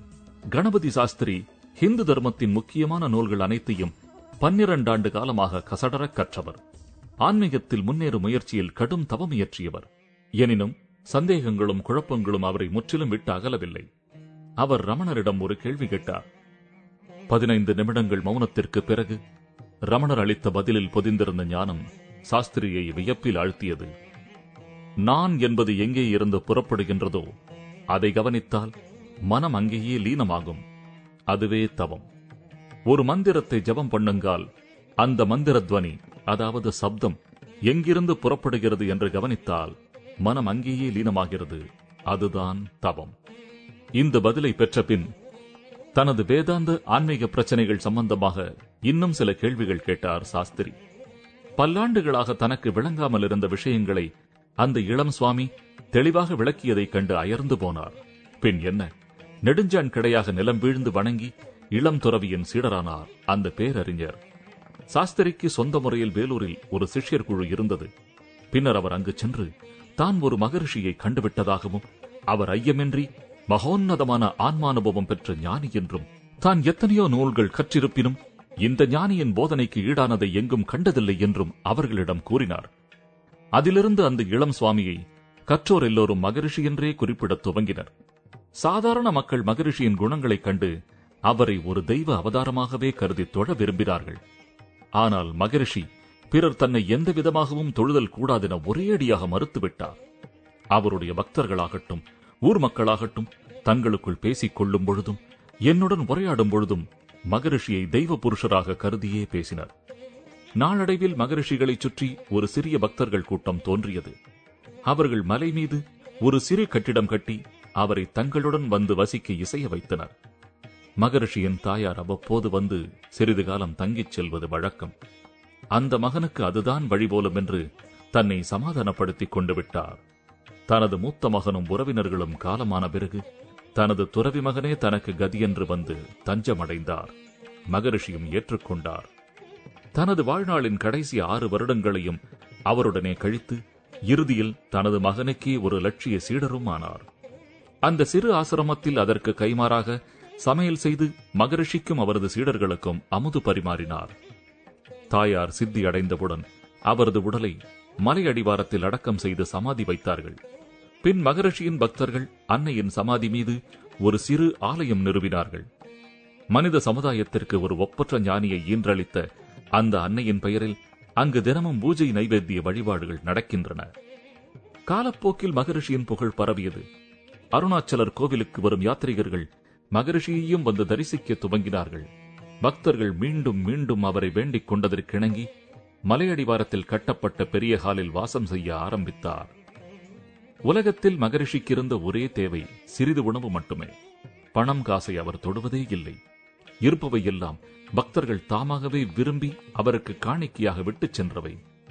கணபதி சாஸ்திரி ஹிந்து தர்மத்தின் முக்கியமான நூல்கள் அனைத்தையும் பன்னிரண்டாண்டு காலமாக கசடரக் கற்றவர் ஆன்மீகத்தில் முன்னேறும் முயற்சியில் கடும் தவம் இயற்றியவர் எனினும் சந்தேகங்களும் குழப்பங்களும் அவரை முற்றிலும் விட்டு அகலவில்லை அவர் ரமணரிடம் ஒரு கேள்வி கேட்டார் பதினைந்து நிமிடங்கள் மௌனத்திற்கு பிறகு ரமணர் அளித்த பதிலில் பொதிந்திருந்த ஞானம் சாஸ்திரியை வியப்பில் ஆழ்த்தியது நான் என்பது எங்கே இருந்து புறப்படுகின்றதோ அதை கவனித்தால் மனம் அங்கேயே லீனமாகும் அதுவே தவம் ஒரு மந்திரத்தை ஜபம் பண்ணுங்கால் அந்த மந்திர துவனி அதாவது சப்தம் எங்கிருந்து புறப்படுகிறது என்று கவனித்தால் மனம் அங்கேயே லீனமாகிறது அதுதான் தவம் இந்த பதிலை பெற்ற பின் தனது வேதாந்த ஆன்மீக பிரச்சனைகள் சம்பந்தமாக இன்னும் சில கேள்விகள் கேட்டார் சாஸ்திரி பல்லாண்டுகளாக தனக்கு விளங்காமல் இருந்த விஷயங்களை அந்த இளம் சுவாமி தெளிவாக விளக்கியதைக் கண்டு அயர்ந்து போனார் பின் என்ன நெடுஞ்சான் கிடையாக நிலம் வீழ்ந்து வணங்கி இளம் துறவியின் சீடரானார் அந்த பேரறிஞர் சாஸ்திரிக்கு சொந்த முறையில் வேலூரில் ஒரு சிஷ்யர் குழு இருந்தது பின்னர் அவர் அங்கு சென்று தான் ஒரு மகரிஷியை கண்டுவிட்டதாகவும் அவர் ஐயமின்றி மகோன்னதமான ஆன்மானுபவம் பெற்ற ஞானி என்றும் தான் எத்தனையோ நூல்கள் கற்றிருப்பினும் இந்த ஞானியின் போதனைக்கு ஈடானதை எங்கும் கண்டதில்லை என்றும் அவர்களிடம் கூறினார் அதிலிருந்து அந்த இளம் சுவாமியை கற்றோர் எல்லோரும் மகரிஷி என்றே குறிப்பிடத் துவங்கினர் சாதாரண மக்கள் மகரிஷியின் குணங்களைக் கண்டு அவரை ஒரு தெய்வ அவதாரமாகவே கருதி தொழ விரும்பினார்கள் ஆனால் மகரிஷி பிறர் தன்னை எந்த விதமாகவும் தொழுதல் கூடாதென ஒரேடியாக மறுத்துவிட்டார் அவருடைய பக்தர்களாகட்டும் ஊர் மக்களாகட்டும் தங்களுக்குள் பேசிக் கொள்ளும் பொழுதும் என்னுடன் உரையாடும் பொழுதும் மகரிஷியை தெய்வ புருஷராக கருதியே பேசினர் நாளடைவில் மகரிஷிகளைச் சுற்றி ஒரு சிறிய பக்தர்கள் கூட்டம் தோன்றியது அவர்கள் மலை மீது ஒரு சிறு கட்டிடம் கட்டி அவரை தங்களுடன் வந்து வசிக்க இசைய வைத்தனர் மகரிஷியின் தாயார் அவ்வப்போது வந்து சிறிது காலம் தங்கிச் செல்வது வழக்கம் அந்த மகனுக்கு அதுதான் வழிபோலும் என்று தன்னை சமாதானப்படுத்திக் கொண்டு விட்டார் தனது மூத்த மகனும் உறவினர்களும் காலமான பிறகு தனது துறவி மகனே தனக்கு கதி என்று வந்து தஞ்சமடைந்தார் மகரிஷியும் ஏற்றுக்கொண்டார் தனது வாழ்நாளின் கடைசி ஆறு வருடங்களையும் அவருடனே கழித்து இறுதியில் தனது மகனுக்கே ஒரு லட்சிய சீடரும் ஆனார் அந்த சிறு ஆசிரமத்தில் அதற்கு கைமாறாக சமையல் செய்து மகரிஷிக்கும் அவரது சீடர்களுக்கும் அமுது பரிமாறினார் தாயார் சித்தி அடைந்தவுடன் அவரது உடலை மலை அடிவாரத்தில் அடக்கம் செய்து சமாதி வைத்தார்கள் பின் மகரிஷியின் பக்தர்கள் அன்னையின் சமாதி மீது ஒரு சிறு ஆலயம் நிறுவினார்கள் மனித சமுதாயத்திற்கு ஒரு ஒப்பற்ற ஞானியை ஈன்றளித்த அந்த அன்னையின் பெயரில் அங்கு தினமும் பூஜை நைவேத்திய வழிபாடுகள் நடக்கின்றன காலப்போக்கில் மகரிஷியின் புகழ் பரவியது அருணாச்சலர் கோவிலுக்கு வரும் யாத்ரீகர்கள் மகரிஷியையும் வந்து தரிசிக்க துவங்கினார்கள் பக்தர்கள் மீண்டும் மீண்டும் அவரை வேண்டிக் கொண்டதற்கிணங்கி மலையடிவாரத்தில் கட்டப்பட்ட பெரிய ஹாலில் வாசம் செய்ய ஆரம்பித்தார் உலகத்தில் மகரிஷிக்கு இருந்த ஒரே தேவை சிறிது உணவு மட்டுமே பணம் காசை அவர் தொடுவதே இல்லை இருப்பவை எல்லாம் பக்தர்கள் தாமாகவே விரும்பி அவருக்கு காணிக்கையாக விட்டுச் சென்றவை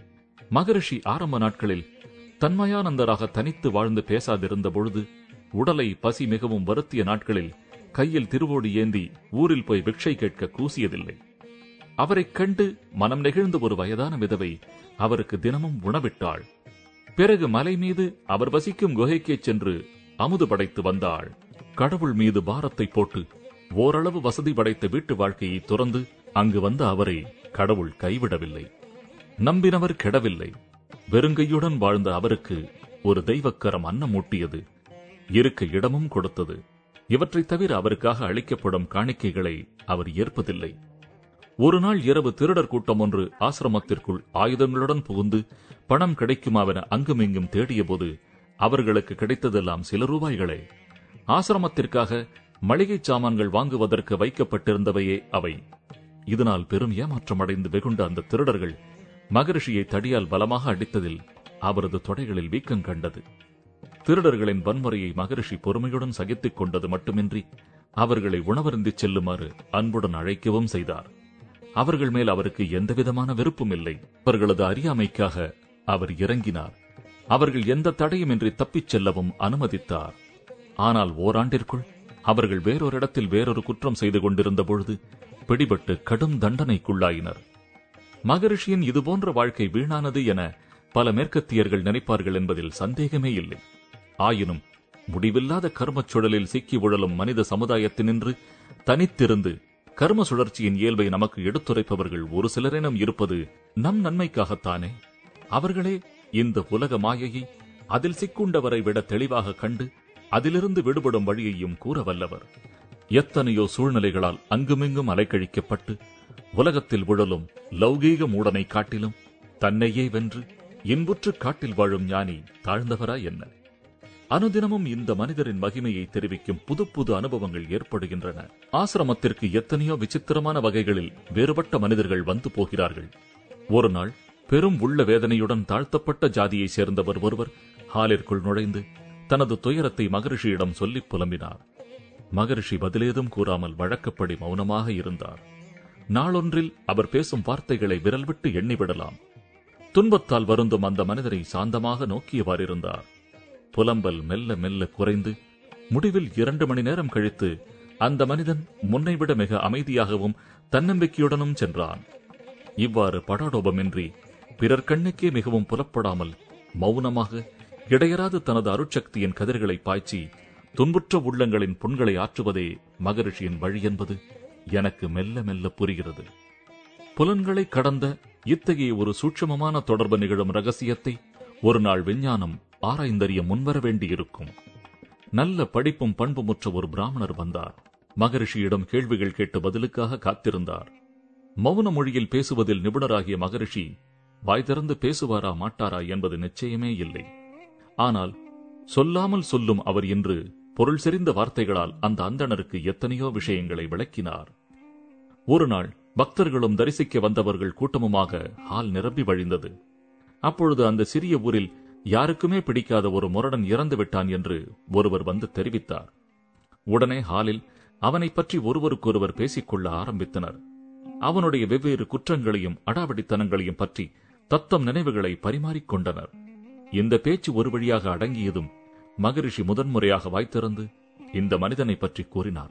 மகரிஷி ஆரம்ப நாட்களில் தன்மயானந்தராக தனித்து வாழ்ந்து பேசாதிருந்த பொழுது உடலை பசி மிகவும் வருத்திய நாட்களில் கையில் திருவோடு ஏந்தி ஊரில் போய் பிக்ஷை கேட்க கூசியதில்லை அவரைக் கண்டு மனம் நெகிழ்ந்த ஒரு வயதான விதவை அவருக்கு தினமும் உணவிட்டாள் பிறகு மலை மீது அவர் வசிக்கும் குகைக்கே சென்று அமுது படைத்து வந்தாள் கடவுள் மீது பாரத்தை போட்டு ஓரளவு வசதி படைத்த வீட்டு வாழ்க்கையை துறந்து அங்கு வந்த அவரை கடவுள் கைவிடவில்லை நம்பினவர் கெடவில்லை வெறுங்கையுடன் வாழ்ந்த அவருக்கு ஒரு தெய்வக்கரம் அன்னம் ஊட்டியது இருக்க இடமும் கொடுத்தது இவற்றைத் தவிர அவருக்காக அளிக்கப்படும் காணிக்கைகளை அவர் ஏற்பதில்லை ஒரு நாள் இரவு திருடர் கூட்டம் ஒன்று ஆசிரமத்திற்குள் ஆயுதங்களுடன் புகுந்து பணம் கிடைக்குமாவென அங்குமிங்கும் தேடியபோது அவர்களுக்கு கிடைத்ததெல்லாம் சில ரூபாய்களே ஆசிரமத்திற்காக மளிகைச் சாமான்கள் வாங்குவதற்கு வைக்கப்பட்டிருந்தவையே அவை இதனால் பெரும் ஏமாற்றமடைந்து வெகுண்ட அந்த திருடர்கள் மகரிஷியை தடியால் பலமாக அடித்ததில் அவரது தொடைகளில் வீக்கம் கண்டது திருடர்களின் வன்முறையை மகரிஷி பொறுமையுடன் சகித்துக் கொண்டது மட்டுமின்றி அவர்களை உணவருந்திச் செல்லுமாறு அன்புடன் அழைக்கவும் செய்தார் அவர்கள் மேல் அவருக்கு எந்தவிதமான வெறுப்பும் இல்லை அவர்களது அறியாமைக்காக அவர் இறங்கினார் அவர்கள் எந்த தடையுமின்றி தப்பிச் செல்லவும் அனுமதித்தார் ஆனால் ஓராண்டிற்குள் அவர்கள் வேறொரு இடத்தில் வேறொரு குற்றம் செய்து கொண்டிருந்த பொழுது பிடிபட்டு கடும் தண்டனைக்குள்ளாயினர் மகரிஷியின் இதுபோன்ற வாழ்க்கை வீணானது என பல மேற்கத்தியர்கள் நினைப்பார்கள் என்பதில் சந்தேகமே இல்லை ஆயினும் முடிவில்லாத கர்மச் சுழலில் சிக்கி உழலும் மனித சமுதாயத்தினின்று தனித்திருந்து கர்ம சுழற்சியின் இயல்பை நமக்கு எடுத்துரைப்பவர்கள் ஒரு சிலரினம் இருப்பது நம் நன்மைக்காகத்தானே அவர்களே இந்த உலக மாயையை அதில் சிக்குண்டவரை விட தெளிவாக கண்டு அதிலிருந்து விடுபடும் வழியையும் கூற வல்லவர் எத்தனையோ சூழ்நிலைகளால் அங்குமிங்கும் அலைக்கழிக்கப்பட்டு உலகத்தில் உழலும் லௌகீக மூடனை காட்டிலும் தன்னையே வென்று இன்புற்று காட்டில் வாழும் ஞானி தாழ்ந்தவரா என்ன அனுதினமும் இந்த மனிதரின் மகிமையை தெரிவிக்கும் புது புது அனுபவங்கள் ஏற்படுகின்றன ஆசிரமத்திற்கு எத்தனையோ விசித்திரமான வகைகளில் வேறுபட்ட மனிதர்கள் வந்து போகிறார்கள் ஒரு நாள் பெரும் உள்ள வேதனையுடன் தாழ்த்தப்பட்ட ஜாதியைச் சேர்ந்தவர் ஒருவர் ஹாலிற்குள் நுழைந்து தனது துயரத்தை மகரிஷியிடம் சொல்லிப் புலம்பினார் மகரிஷி பதிலேதும் கூறாமல் வழக்கப்படி மௌனமாக இருந்தார் நாளொன்றில் அவர் பேசும் வார்த்தைகளை விரல் விட்டு எண்ணிவிடலாம் துன்பத்தால் வருந்தும் அந்த மனிதரை சாந்தமாக நோக்கியவாறிருந்தார் புலம்பல் மெல்ல மெல்ல குறைந்து முடிவில் இரண்டு மணி நேரம் கழித்து அந்த மனிதன் முன்னைவிட மிக அமைதியாகவும் தன்னம்பிக்கையுடனும் சென்றான் இவ்வாறு படாடோபமின்றி பிறர் கண்ணுக்கே மிகவும் புலப்படாமல் மௌனமாக இடையராது தனது அருட்சக்தியின் கதிர்களை பாய்ச்சி துன்புற்ற உள்ளங்களின் புண்களை ஆற்றுவதே மகரிஷியின் வழி என்பது எனக்கு மெல்ல மெல்ல புரிகிறது புலன்களை கடந்த இத்தகைய ஒரு சூட்சமமான தொடர்பு நிகழும் ரகசியத்தை ஒரு நாள் விஞ்ஞானம் ஆராய்ந்தறிய முன்வர வேண்டியிருக்கும் நல்ல படிப்பும் பண்புமுற்ற ஒரு பிராமணர் வந்தார் மகரிஷியிடம் கேள்விகள் கேட்டு பதிலுக்காக காத்திருந்தார் மௌன மொழியில் பேசுவதில் நிபுணராகிய மகரிஷி வாய் திறந்து பேசுவாரா மாட்டாரா என்பது நிச்சயமே இல்லை ஆனால் சொல்லாமல் சொல்லும் அவர் இன்று பொருள் செறிந்த வார்த்தைகளால் அந்த அந்தணருக்கு எத்தனையோ விஷயங்களை விளக்கினார் ஒரு நாள் பக்தர்களும் தரிசிக்க வந்தவர்கள் கூட்டமுமாக ஹால் நிரம்பி வழிந்தது அப்பொழுது அந்த சிறிய ஊரில் யாருக்குமே பிடிக்காத ஒரு முரடன் இறந்து விட்டான் என்று ஒருவர் வந்து தெரிவித்தார் உடனே ஹாலில் அவனைப் பற்றி ஒருவருக்கொருவர் பேசிக்கொள்ள ஆரம்பித்தனர் அவனுடைய வெவ்வேறு குற்றங்களையும் அடாவடித்தனங்களையும் பற்றி தத்தம் நினைவுகளை பரிமாறிக்கொண்டனர் இந்த பேச்சு ஒரு வழியாக அடங்கியதும் மகரிஷி முதன்முறையாக வாய்த்திறந்து இந்த மனிதனை பற்றி கூறினார்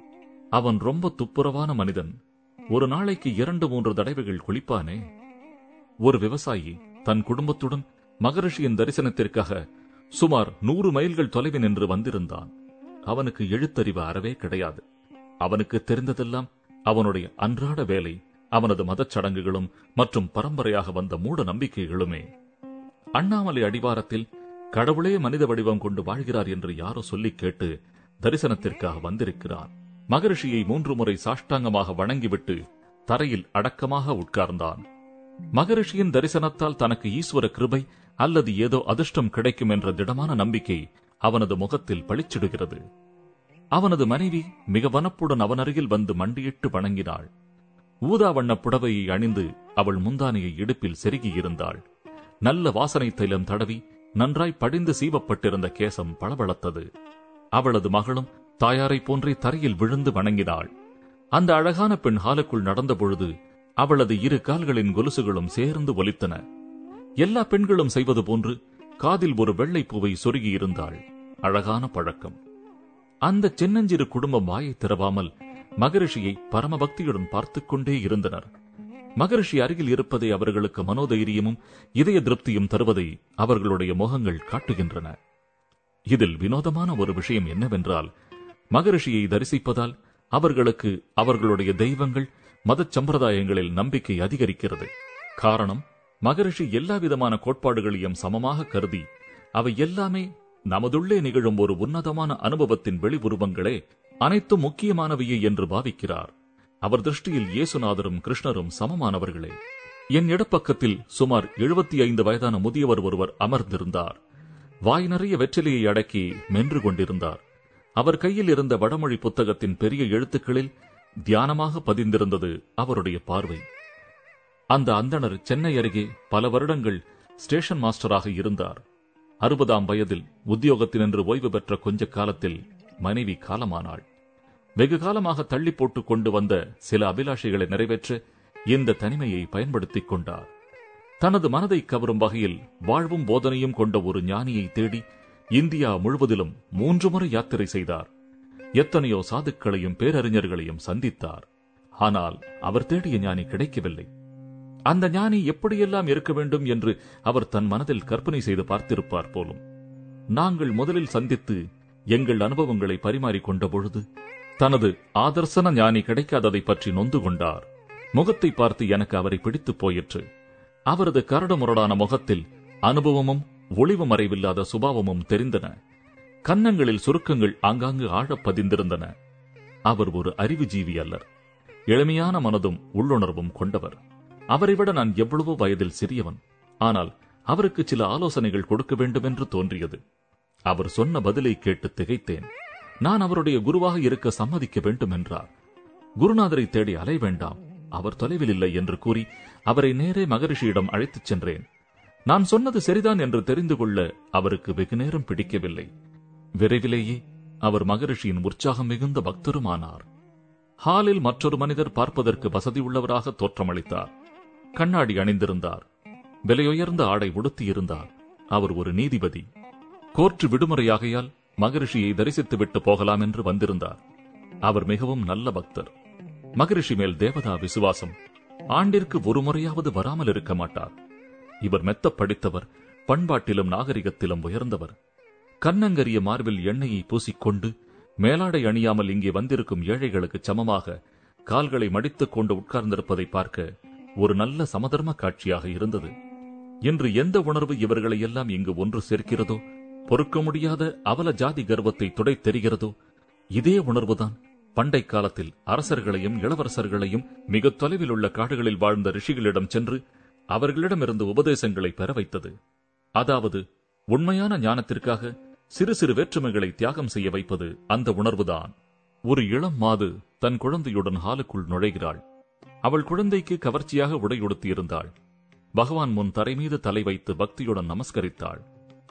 அவன் ரொம்ப துப்புரவான மனிதன் ஒரு நாளைக்கு இரண்டு மூன்று தடவைகள் குளிப்பானே ஒரு விவசாயி தன் குடும்பத்துடன் மகரிஷியின் தரிசனத்திற்காக சுமார் நூறு மைல்கள் தொலைவில் நின்று வந்திருந்தான் அவனுக்கு எழுத்தறிவு அறவே கிடையாது அவனுக்கு தெரிந்ததெல்லாம் அவனுடைய அன்றாட வேலை அவனது மதச் சடங்குகளும் மற்றும் பரம்பரையாக வந்த மூட நம்பிக்கைகளுமே அண்ணாமலை அடிவாரத்தில் கடவுளே மனித வடிவம் கொண்டு வாழ்கிறார் என்று யாரோ சொல்லி கேட்டு தரிசனத்திற்காக வந்திருக்கிறார் மகரிஷியை மூன்று முறை சாஷ்டாங்கமாக வணங்கிவிட்டு தரையில் அடக்கமாக உட்கார்ந்தான் மகரிஷியின் தரிசனத்தால் தனக்கு ஈஸ்வர கிருபை அல்லது ஏதோ அதிர்ஷ்டம் கிடைக்கும் என்ற திடமான நம்பிக்கை அவனது முகத்தில் பளிச்சிடுகிறது அவனது மனைவி மிக வனப்புடன் அவன் அருகில் வந்து மண்டியிட்டு வணங்கினாள் ஊதா வண்ண புடவையை அணிந்து அவள் முந்தானையை இடுப்பில் செருகியிருந்தாள் நல்ல வாசனை தைலம் தடவி நன்றாய் படிந்து சீவப்பட்டிருந்த கேசம் பளபளத்தது அவளது மகளும் தாயாரைப் போன்றே தரையில் விழுந்து வணங்கினாள் அந்த அழகான பெண் ஹாலுக்குள் நடந்தபொழுது அவளது இரு கால்களின் கொலுசுகளும் சேர்ந்து ஒலித்தன எல்லா பெண்களும் செய்வது போன்று காதில் ஒரு வெள்ளை பூவை சொருகியிருந்தாள் அழகான பழக்கம் அந்த சின்னஞ்சிறு குடும்பம் வாயை திறவாமல் மகரிஷியை பரமபக்தியுடன் பார்த்துக் கொண்டே இருந்தனர் மகரிஷி அருகில் இருப்பதை அவர்களுக்கு மனோதைரியமும் இதய திருப்தியும் தருவதை அவர்களுடைய முகங்கள் காட்டுகின்றன இதில் வினோதமான ஒரு விஷயம் என்னவென்றால் மகரிஷியை தரிசிப்பதால் அவர்களுக்கு அவர்களுடைய தெய்வங்கள் மதச் சம்பிரதாயங்களில் நம்பிக்கை அதிகரிக்கிறது காரணம் மகரிஷி எல்லா விதமான கோட்பாடுகளையும் சமமாக கருதி அவை எல்லாமே நமதுள்ளே நிகழும் ஒரு உன்னதமான அனுபவத்தின் வெளிவுருவங்களே அனைத்தும் முக்கியமானவையே என்று பாவிக்கிறார் அவர் திருஷ்டியில் இயேசுநாதரும் கிருஷ்ணரும் சமமானவர்களே என் இடப்பக்கத்தில் சுமார் எழுபத்தி ஐந்து வயதான முதியவர் ஒருவர் அமர்ந்திருந்தார் வாய் நிறைய வெற்றிலையை அடக்கி மென்று கொண்டிருந்தார் அவர் கையில் இருந்த வடமொழி புத்தகத்தின் பெரிய எழுத்துக்களில் தியானமாக பதிந்திருந்தது அவருடைய பார்வை அந்த அந்தணர் சென்னை அருகே பல வருடங்கள் ஸ்டேஷன் மாஸ்டராக இருந்தார் அறுபதாம் வயதில் உத்தியோகத்தினின்று ஓய்வு பெற்ற கொஞ்ச காலத்தில் மனைவி காலமானாள் வெகு காலமாக தள்ளி போட்டுக் கொண்டு வந்த சில அபிலாஷைகளை நிறைவேற்ற இந்த தனிமையை பயன்படுத்திக் கொண்டார் தனது மனதை கவரும் வகையில் வாழ்வும் போதனையும் கொண்ட ஒரு ஞானியை தேடி இந்தியா முழுவதிலும் மூன்று முறை யாத்திரை செய்தார் எத்தனையோ சாதுக்களையும் பேரறிஞர்களையும் சந்தித்தார் ஆனால் அவர் தேடிய ஞானி கிடைக்கவில்லை அந்த ஞானி எப்படியெல்லாம் இருக்க வேண்டும் என்று அவர் தன் மனதில் கற்பனை செய்து பார்த்திருப்பார் போலும் நாங்கள் முதலில் சந்தித்து எங்கள் அனுபவங்களை பரிமாறிக் கொண்ட பொழுது தனது ஆதர்சன ஞானி கிடைக்காததை பற்றி நொந்து கொண்டார் முகத்தை பார்த்து எனக்கு அவரை பிடித்துப் போயிற்று அவரது கரடுமுரடான முகத்தில் அனுபவமும் ஒளிவு மறைவில்லாத சுபாவமும் தெரிந்தன கன்னங்களில் சுருக்கங்கள் ஆங்காங்கு ஆழப் பதிந்திருந்தன அவர் ஒரு அறிவுஜீவி அல்லர் எளிமையான மனதும் உள்ளுணர்வும் கொண்டவர் அவரை விட நான் எவ்வளவோ வயதில் சிறியவன் ஆனால் அவருக்கு சில ஆலோசனைகள் கொடுக்க வேண்டும் என்று தோன்றியது அவர் சொன்ன பதிலை கேட்டு திகைத்தேன் நான் அவருடைய குருவாக இருக்க சம்மதிக்க வேண்டும் என்றார் குருநாதரை தேடி அலை வேண்டாம் அவர் தொலைவில் இல்லை என்று கூறி அவரை நேரே மகரிஷியிடம் அழைத்துச் சென்றேன் நான் சொன்னது சரிதான் என்று தெரிந்து கொள்ள அவருக்கு வெகு நேரம் பிடிக்கவில்லை விரைவிலேயே அவர் மகரிஷியின் உற்சாகம் மிகுந்த பக்தருமானார் ஹாலில் மற்றொரு மனிதர் பார்ப்பதற்கு வசதியுள்ளவராக தோற்றமளித்தார் கண்ணாடி அணிந்திருந்தார் விலையுயர்ந்த ஆடை உடுத்தியிருந்தார் அவர் ஒரு நீதிபதி கோர்ட்டு விடுமுறையாகையால் மகரிஷியை தரிசித்துவிட்டு போகலாம் என்று வந்திருந்தார் அவர் மிகவும் நல்ல பக்தர் மகரிஷி மேல் தேவதா விசுவாசம் ஆண்டிற்கு ஒரு முறையாவது வராமல் இருக்க மாட்டார் இவர் மெத்த படித்தவர் பண்பாட்டிலும் நாகரிகத்திலும் உயர்ந்தவர் கண்ணங்கரிய மார்பில் எண்ணெயை பூசிக்கொண்டு மேலாடை அணியாமல் இங்கே வந்திருக்கும் ஏழைகளுக்கு சமமாக கால்களை மடித்துக் கொண்டு உட்கார்ந்திருப்பதை பார்க்க ஒரு நல்ல சமதர்ம காட்சியாக இருந்தது இன்று எந்த உணர்வு இவர்களை எல்லாம் இங்கு ஒன்று சேர்க்கிறதோ பொறுக்க முடியாத அவல ஜாதி கர்வத்தை துடை தெரிகிறதோ இதே உணர்வுதான் பண்டை காலத்தில் அரசர்களையும் இளவரசர்களையும் மிக தொலைவில் உள்ள காடுகளில் வாழ்ந்த ரிஷிகளிடம் சென்று அவர்களிடமிருந்து உபதேசங்களை பெற வைத்தது அதாவது உண்மையான ஞானத்திற்காக சிறு சிறு வேற்றுமைகளை தியாகம் செய்ய வைப்பது அந்த உணர்வுதான் ஒரு இளம் மாது தன் குழந்தையுடன் ஹாலுக்குள் நுழைகிறாள் அவள் குழந்தைக்கு கவர்ச்சியாக உடையுடுத்தியிருந்தாள் பகவான் முன் தரை மீது தலை வைத்து பக்தியுடன் நமஸ்கரித்தாள்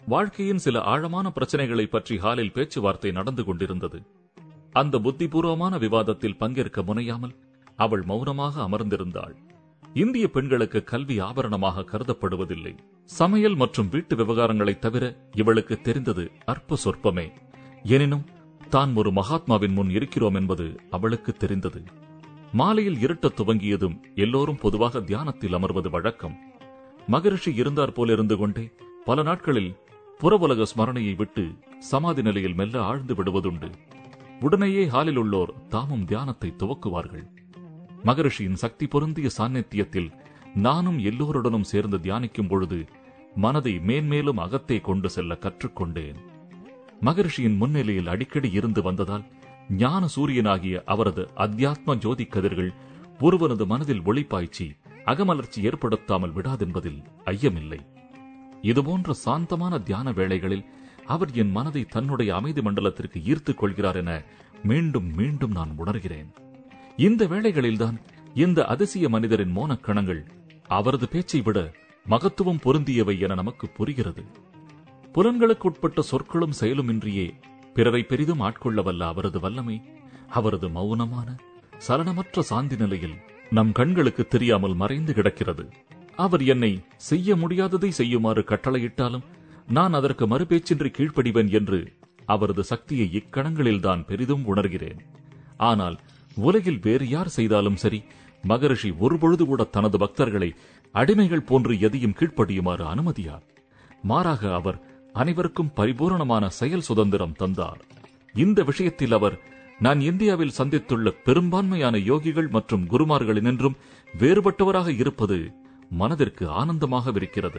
வாழ்க்கையின் சில ஆழமான பிரச்சனைகளை பற்றி ஹாலில் பேச்சுவார்த்தை நடந்து கொண்டிருந்தது அந்த புத்திபூர்வமான விவாதத்தில் பங்கேற்க முனையாமல் அவள் மௌனமாக அமர்ந்திருந்தாள் இந்திய பெண்களுக்கு கல்வி ஆபரணமாக கருதப்படுவதில்லை சமையல் மற்றும் வீட்டு விவகாரங்களைத் தவிர இவளுக்கு தெரிந்தது அற்ப சொற்பமே எனினும் தான் ஒரு மகாத்மாவின் முன் இருக்கிறோம் என்பது அவளுக்கு தெரிந்தது மாலையில் இருட்டத் துவங்கியதும் எல்லோரும் பொதுவாக தியானத்தில் அமர்வது வழக்கம் மகரிஷி இருந்தார் போல இருந்து கொண்டே பல நாட்களில் புறவுலக ஸ்மரணையை விட்டு சமாதி நிலையில் மெல்ல ஆழ்ந்து விடுவதுண்டு உடனேயே ஹாலில் உள்ளோர் தாமும் தியானத்தை துவக்குவார்கள் மகரிஷியின் சக்தி பொருந்திய சாநித்தியத்தில் நானும் எல்லோருடனும் சேர்ந்து தியானிக்கும் பொழுது மனதை மேன்மேலும் அகத்தே கொண்டு செல்ல கற்றுக்கொண்டேன் மகரிஷியின் முன்னிலையில் அடிக்கடி இருந்து வந்ததால் ஞான சூரியனாகிய அவரது அத்தியாத்ம ஜோதி கதிர்கள் ஒருவனது மனதில் ஒளிப்பாய்ச்சி அகமலர்ச்சி ஏற்படுத்தாமல் விடாதென்பதில் ஐயமில்லை இதுபோன்ற சாந்தமான தியான வேளைகளில் அவர் என் மனதை தன்னுடைய அமைதி மண்டலத்திற்கு ஈர்த்துக் கொள்கிறார் என மீண்டும் மீண்டும் நான் உணர்கிறேன் இந்த வேளைகளில்தான் இந்த அதிசய மனிதரின் மோனக்கணங்கள் அவரது பேச்சை விட மகத்துவம் பொருந்தியவை என நமக்கு புரிகிறது புலன்களுக்குட்பட்ட சொற்களும் செயலுமின்றியே பிறரை பெரிதும் ஆட்கொள்ளவல்ல அவரது வல்லமை அவரது மௌனமான சலனமற்ற சாந்தி நிலையில் நம் கண்களுக்கு தெரியாமல் மறைந்து கிடக்கிறது அவர் என்னை செய்ய முடியாததை செய்யுமாறு கட்டளையிட்டாலும் நான் அதற்கு மறுபேச்சின்றி கீழ்ப்படிவேன் என்று அவரது சக்தியை இக்கணங்களில்தான் பெரிதும் உணர்கிறேன் ஆனால் உலகில் வேறு யார் செய்தாலும் சரி மகரிஷி ஒருபொழுது கூட தனது பக்தர்களை அடிமைகள் போன்று எதையும் கீழ்ப்படியுமாறு அனுமதியார் மாறாக அவர் அனைவருக்கும் பரிபூரணமான செயல் சுதந்திரம் தந்தார் இந்த விஷயத்தில் அவர் நான் இந்தியாவில் சந்தித்துள்ள பெரும்பான்மையான யோகிகள் மற்றும் குருமார்களினின்றும் வேறுபட்டவராக இருப்பது மனதிற்கு ஆனந்தமாகவிருக்கிறது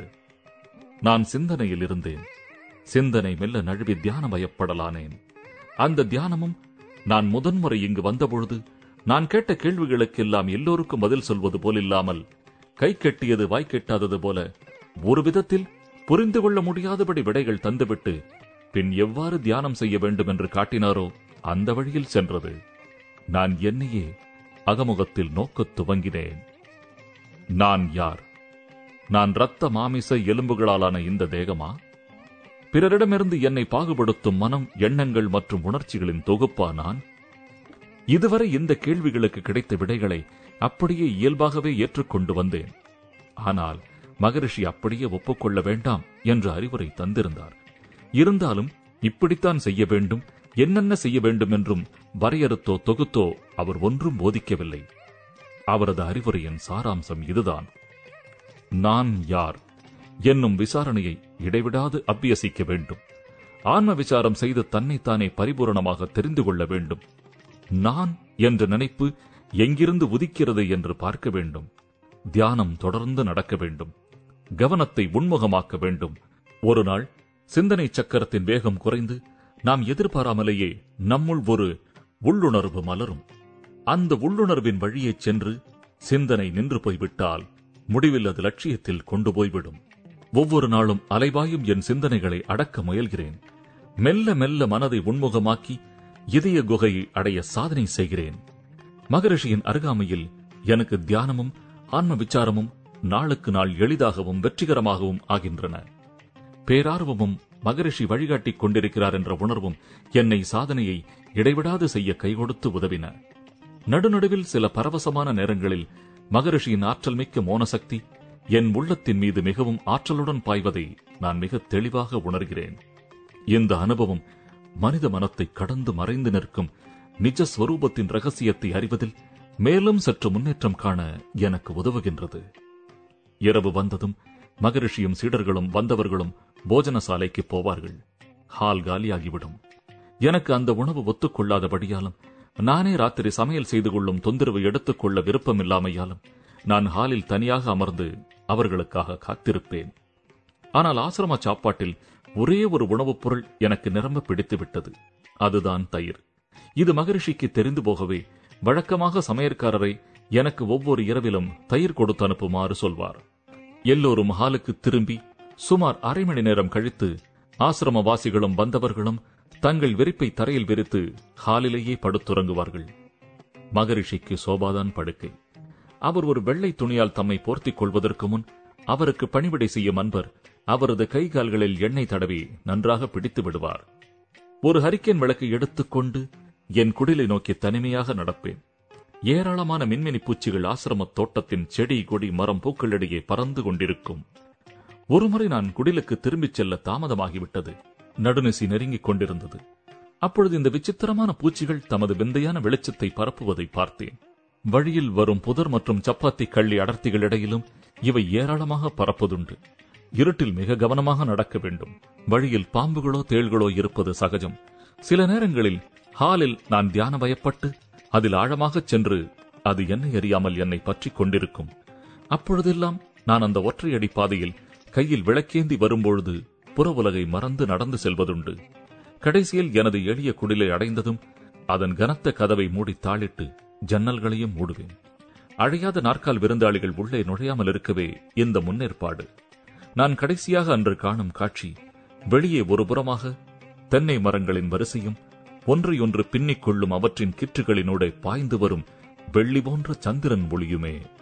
நான் சிந்தனையில் இருந்தேன் சிந்தனை மெல்ல நழுவி தியானமயப்படலானேன் அந்த தியானமும் நான் முதன்முறை இங்கு வந்தபொழுது நான் கேட்ட கேள்விகளுக்கெல்லாம் எல்லோருக்கும் பதில் சொல்வது போலில்லாமல் கை கெட்டியது வாய் கெட்டாதது போல ஒரு விதத்தில் புரிந்து கொள்ள முடியாதபடி விடைகள் தந்துவிட்டு பின் எவ்வாறு தியானம் செய்ய வேண்டும் என்று காட்டினாரோ அந்த வழியில் சென்றது நான் என்னையே அகமுகத்தில் நோக்கத் துவங்கினேன் நான் யார் நான் இரத்த மாமிச எலும்புகளாலான இந்த தேகமா பிறரிடமிருந்து என்னை பாகுபடுத்தும் மனம் எண்ணங்கள் மற்றும் உணர்ச்சிகளின் தொகுப்பா நான் இதுவரை இந்த கேள்விகளுக்கு கிடைத்த விடைகளை அப்படியே இயல்பாகவே ஏற்றுக்கொண்டு வந்தேன் ஆனால் மகரிஷி அப்படியே ஒப்புக்கொள்ள வேண்டாம் என்று அறிவுரை தந்திருந்தார் இருந்தாலும் இப்படித்தான் செய்ய வேண்டும் என்னென்ன செய்ய வேண்டும் என்றும் வரையறுத்தோ தொகுத்தோ அவர் ஒன்றும் போதிக்கவில்லை அவரது அறிவுரையின் சாராம்சம் இதுதான் நான் யார் என்னும் விசாரணையை இடைவிடாது அபியசிக்க வேண்டும் ஆன்ம விசாரம் செய்து தன்னைத்தானே பரிபூரணமாக தெரிந்து கொள்ள வேண்டும் நான் என்ற நினைப்பு எங்கிருந்து உதிக்கிறது என்று பார்க்க வேண்டும் தியானம் தொடர்ந்து நடக்க வேண்டும் கவனத்தை உண்முகமாக்க வேண்டும் ஒரு நாள் சிந்தனை சக்கரத்தின் வேகம் குறைந்து நாம் எதிர்பாராமலேயே நம்முள் ஒரு உள்ளுணர்வு மலரும் அந்த உள்ளுணர்வின் வழியே சென்று சிந்தனை நின்று போய்விட்டால் முடிவில் அது லட்சியத்தில் கொண்டு போய்விடும் ஒவ்வொரு நாளும் அலைவாயும் என் சிந்தனைகளை அடக்க முயல்கிறேன் மெல்ல மெல்ல மனதை உன்முகமாக்கி இதய குகையை அடைய சாதனை செய்கிறேன் மகரிஷியின் அருகாமையில் எனக்கு தியானமும் ஆன்ம விசாரமும் நாளுக்கு நாள் எளிதாகவும் வெற்றிகரமாகவும் ஆகின்றன பேரார்வமும் மகரிஷி வழிகாட்டிக் கொண்டிருக்கிறார் என்ற உணர்வும் என்னை சாதனையை இடைவிடாது செய்ய கைகொடுத்து உதவின நடுநடுவில் சில பரவசமான நேரங்களில் மகரிஷியின் ஆற்றல் மிக்க மோனசக்தி என் உள்ளத்தின் மீது மிகவும் ஆற்றலுடன் பாய்வதை நான் மிக தெளிவாக உணர்கிறேன் இந்த அனுபவம் மனித மனத்தை கடந்து மறைந்து நிற்கும் நிஜ ஸ்வரூபத்தின் ரகசியத்தை அறிவதில் மேலும் சற்று முன்னேற்றம் காண எனக்கு உதவுகின்றது இரவு வந்ததும் மகரிஷியும் சீடர்களும் வந்தவர்களும் போஜன சாலைக்கு போவார்கள் ஹால் காலியாகிவிடும் எனக்கு அந்த உணவு ஒத்துக்கொள்ளாதபடியாலும் நானே ராத்திரி சமையல் செய்து கொள்ளும் தொந்தரவு எடுத்துக்கொள்ள விருப்பமில்லாமையாலும் நான் ஹாலில் தனியாக அமர்ந்து அவர்களுக்காக காத்திருப்பேன் ஆனால் ஆசிரம சாப்பாட்டில் ஒரே ஒரு உணவுப் பொருள் எனக்கு நிரம்ப பிடித்து விட்டது அதுதான் தயிர் இது மகரிஷிக்கு தெரிந்து போகவே வழக்கமாக சமையற்காரரை எனக்கு ஒவ்வொரு இரவிலும் தயிர் கொடுத்து அனுப்புமாறு சொல்வார் எல்லோரும் ஹாலுக்கு திரும்பி சுமார் அரை மணி நேரம் கழித்து ஆசிரமவாசிகளும் வந்தவர்களும் தங்கள் விரிப்பை தரையில் விரித்து ஹாலிலேயே படுத்துறங்குவார்கள் மகரிஷிக்கு சோபாதான் படுக்கை அவர் ஒரு வெள்ளை துணியால் தம்மை போர்த்திக் கொள்வதற்கு முன் அவருக்கு பணிவிடை செய்யும் அன்பர் அவரது கை கால்களில் எண்ணெய் தடவி நன்றாக பிடித்து விடுவார் ஒரு ஹரிக்கேன் விளக்கை எடுத்துக்கொண்டு என் குடிலை நோக்கி தனிமையாக நடப்பேன் ஏராளமான மின்மினி பூச்சிகள் ஆசிரமத் தோட்டத்தின் செடி கொடி மரம் பூக்களிடையே பறந்து கொண்டிருக்கும் ஒருமுறை நான் குடிலுக்கு திரும்பிச் செல்ல தாமதமாகிவிட்டது நடுநிசி நெருங்கிக் கொண்டிருந்தது அப்பொழுது இந்த விசித்திரமான பூச்சிகள் தமது விந்தையான வெளிச்சத்தை பரப்புவதை பார்த்தேன் வழியில் வரும் புதர் மற்றும் சப்பாத்தி கள்ளி அடர்த்திகளிடையிலும் இவை ஏராளமாக பறப்பதுண்டு இருட்டில் மிக கவனமாக நடக்க வேண்டும் வழியில் பாம்புகளோ தேள்களோ இருப்பது சகஜம் சில நேரங்களில் ஹாலில் நான் தியான பயப்பட்டு அதில் ஆழமாகச் சென்று அது என்னை அறியாமல் என்னை பற்றிக் கொண்டிருக்கும் அப்பொழுதெல்லாம் நான் அந்த ஒற்றையடி பாதையில் கையில் விளக்கேந்தி வரும்பொழுது புற உலகை மறந்து நடந்து செல்வதுண்டு கடைசியில் எனது எளிய குடிலை அடைந்ததும் அதன் கனத்த கதவை மூடி தாளிட்டு ஜன்னல்களையும் மூடுவேன் அழையாத நாற்கால் விருந்தாளிகள் உள்ளே நுழையாமல் இருக்கவே இந்த முன்னேற்பாடு நான் கடைசியாக அன்று காணும் காட்சி வெளியே ஒரு புறமாக தென்னை மரங்களின் வரிசையும் ஒன்றையொன்று பின்னிக் கொள்ளும் அவற்றின் கிற்றுகளினூடே பாய்ந்து வரும் வெள்ளி போன்ற சந்திரன் ஒளியுமே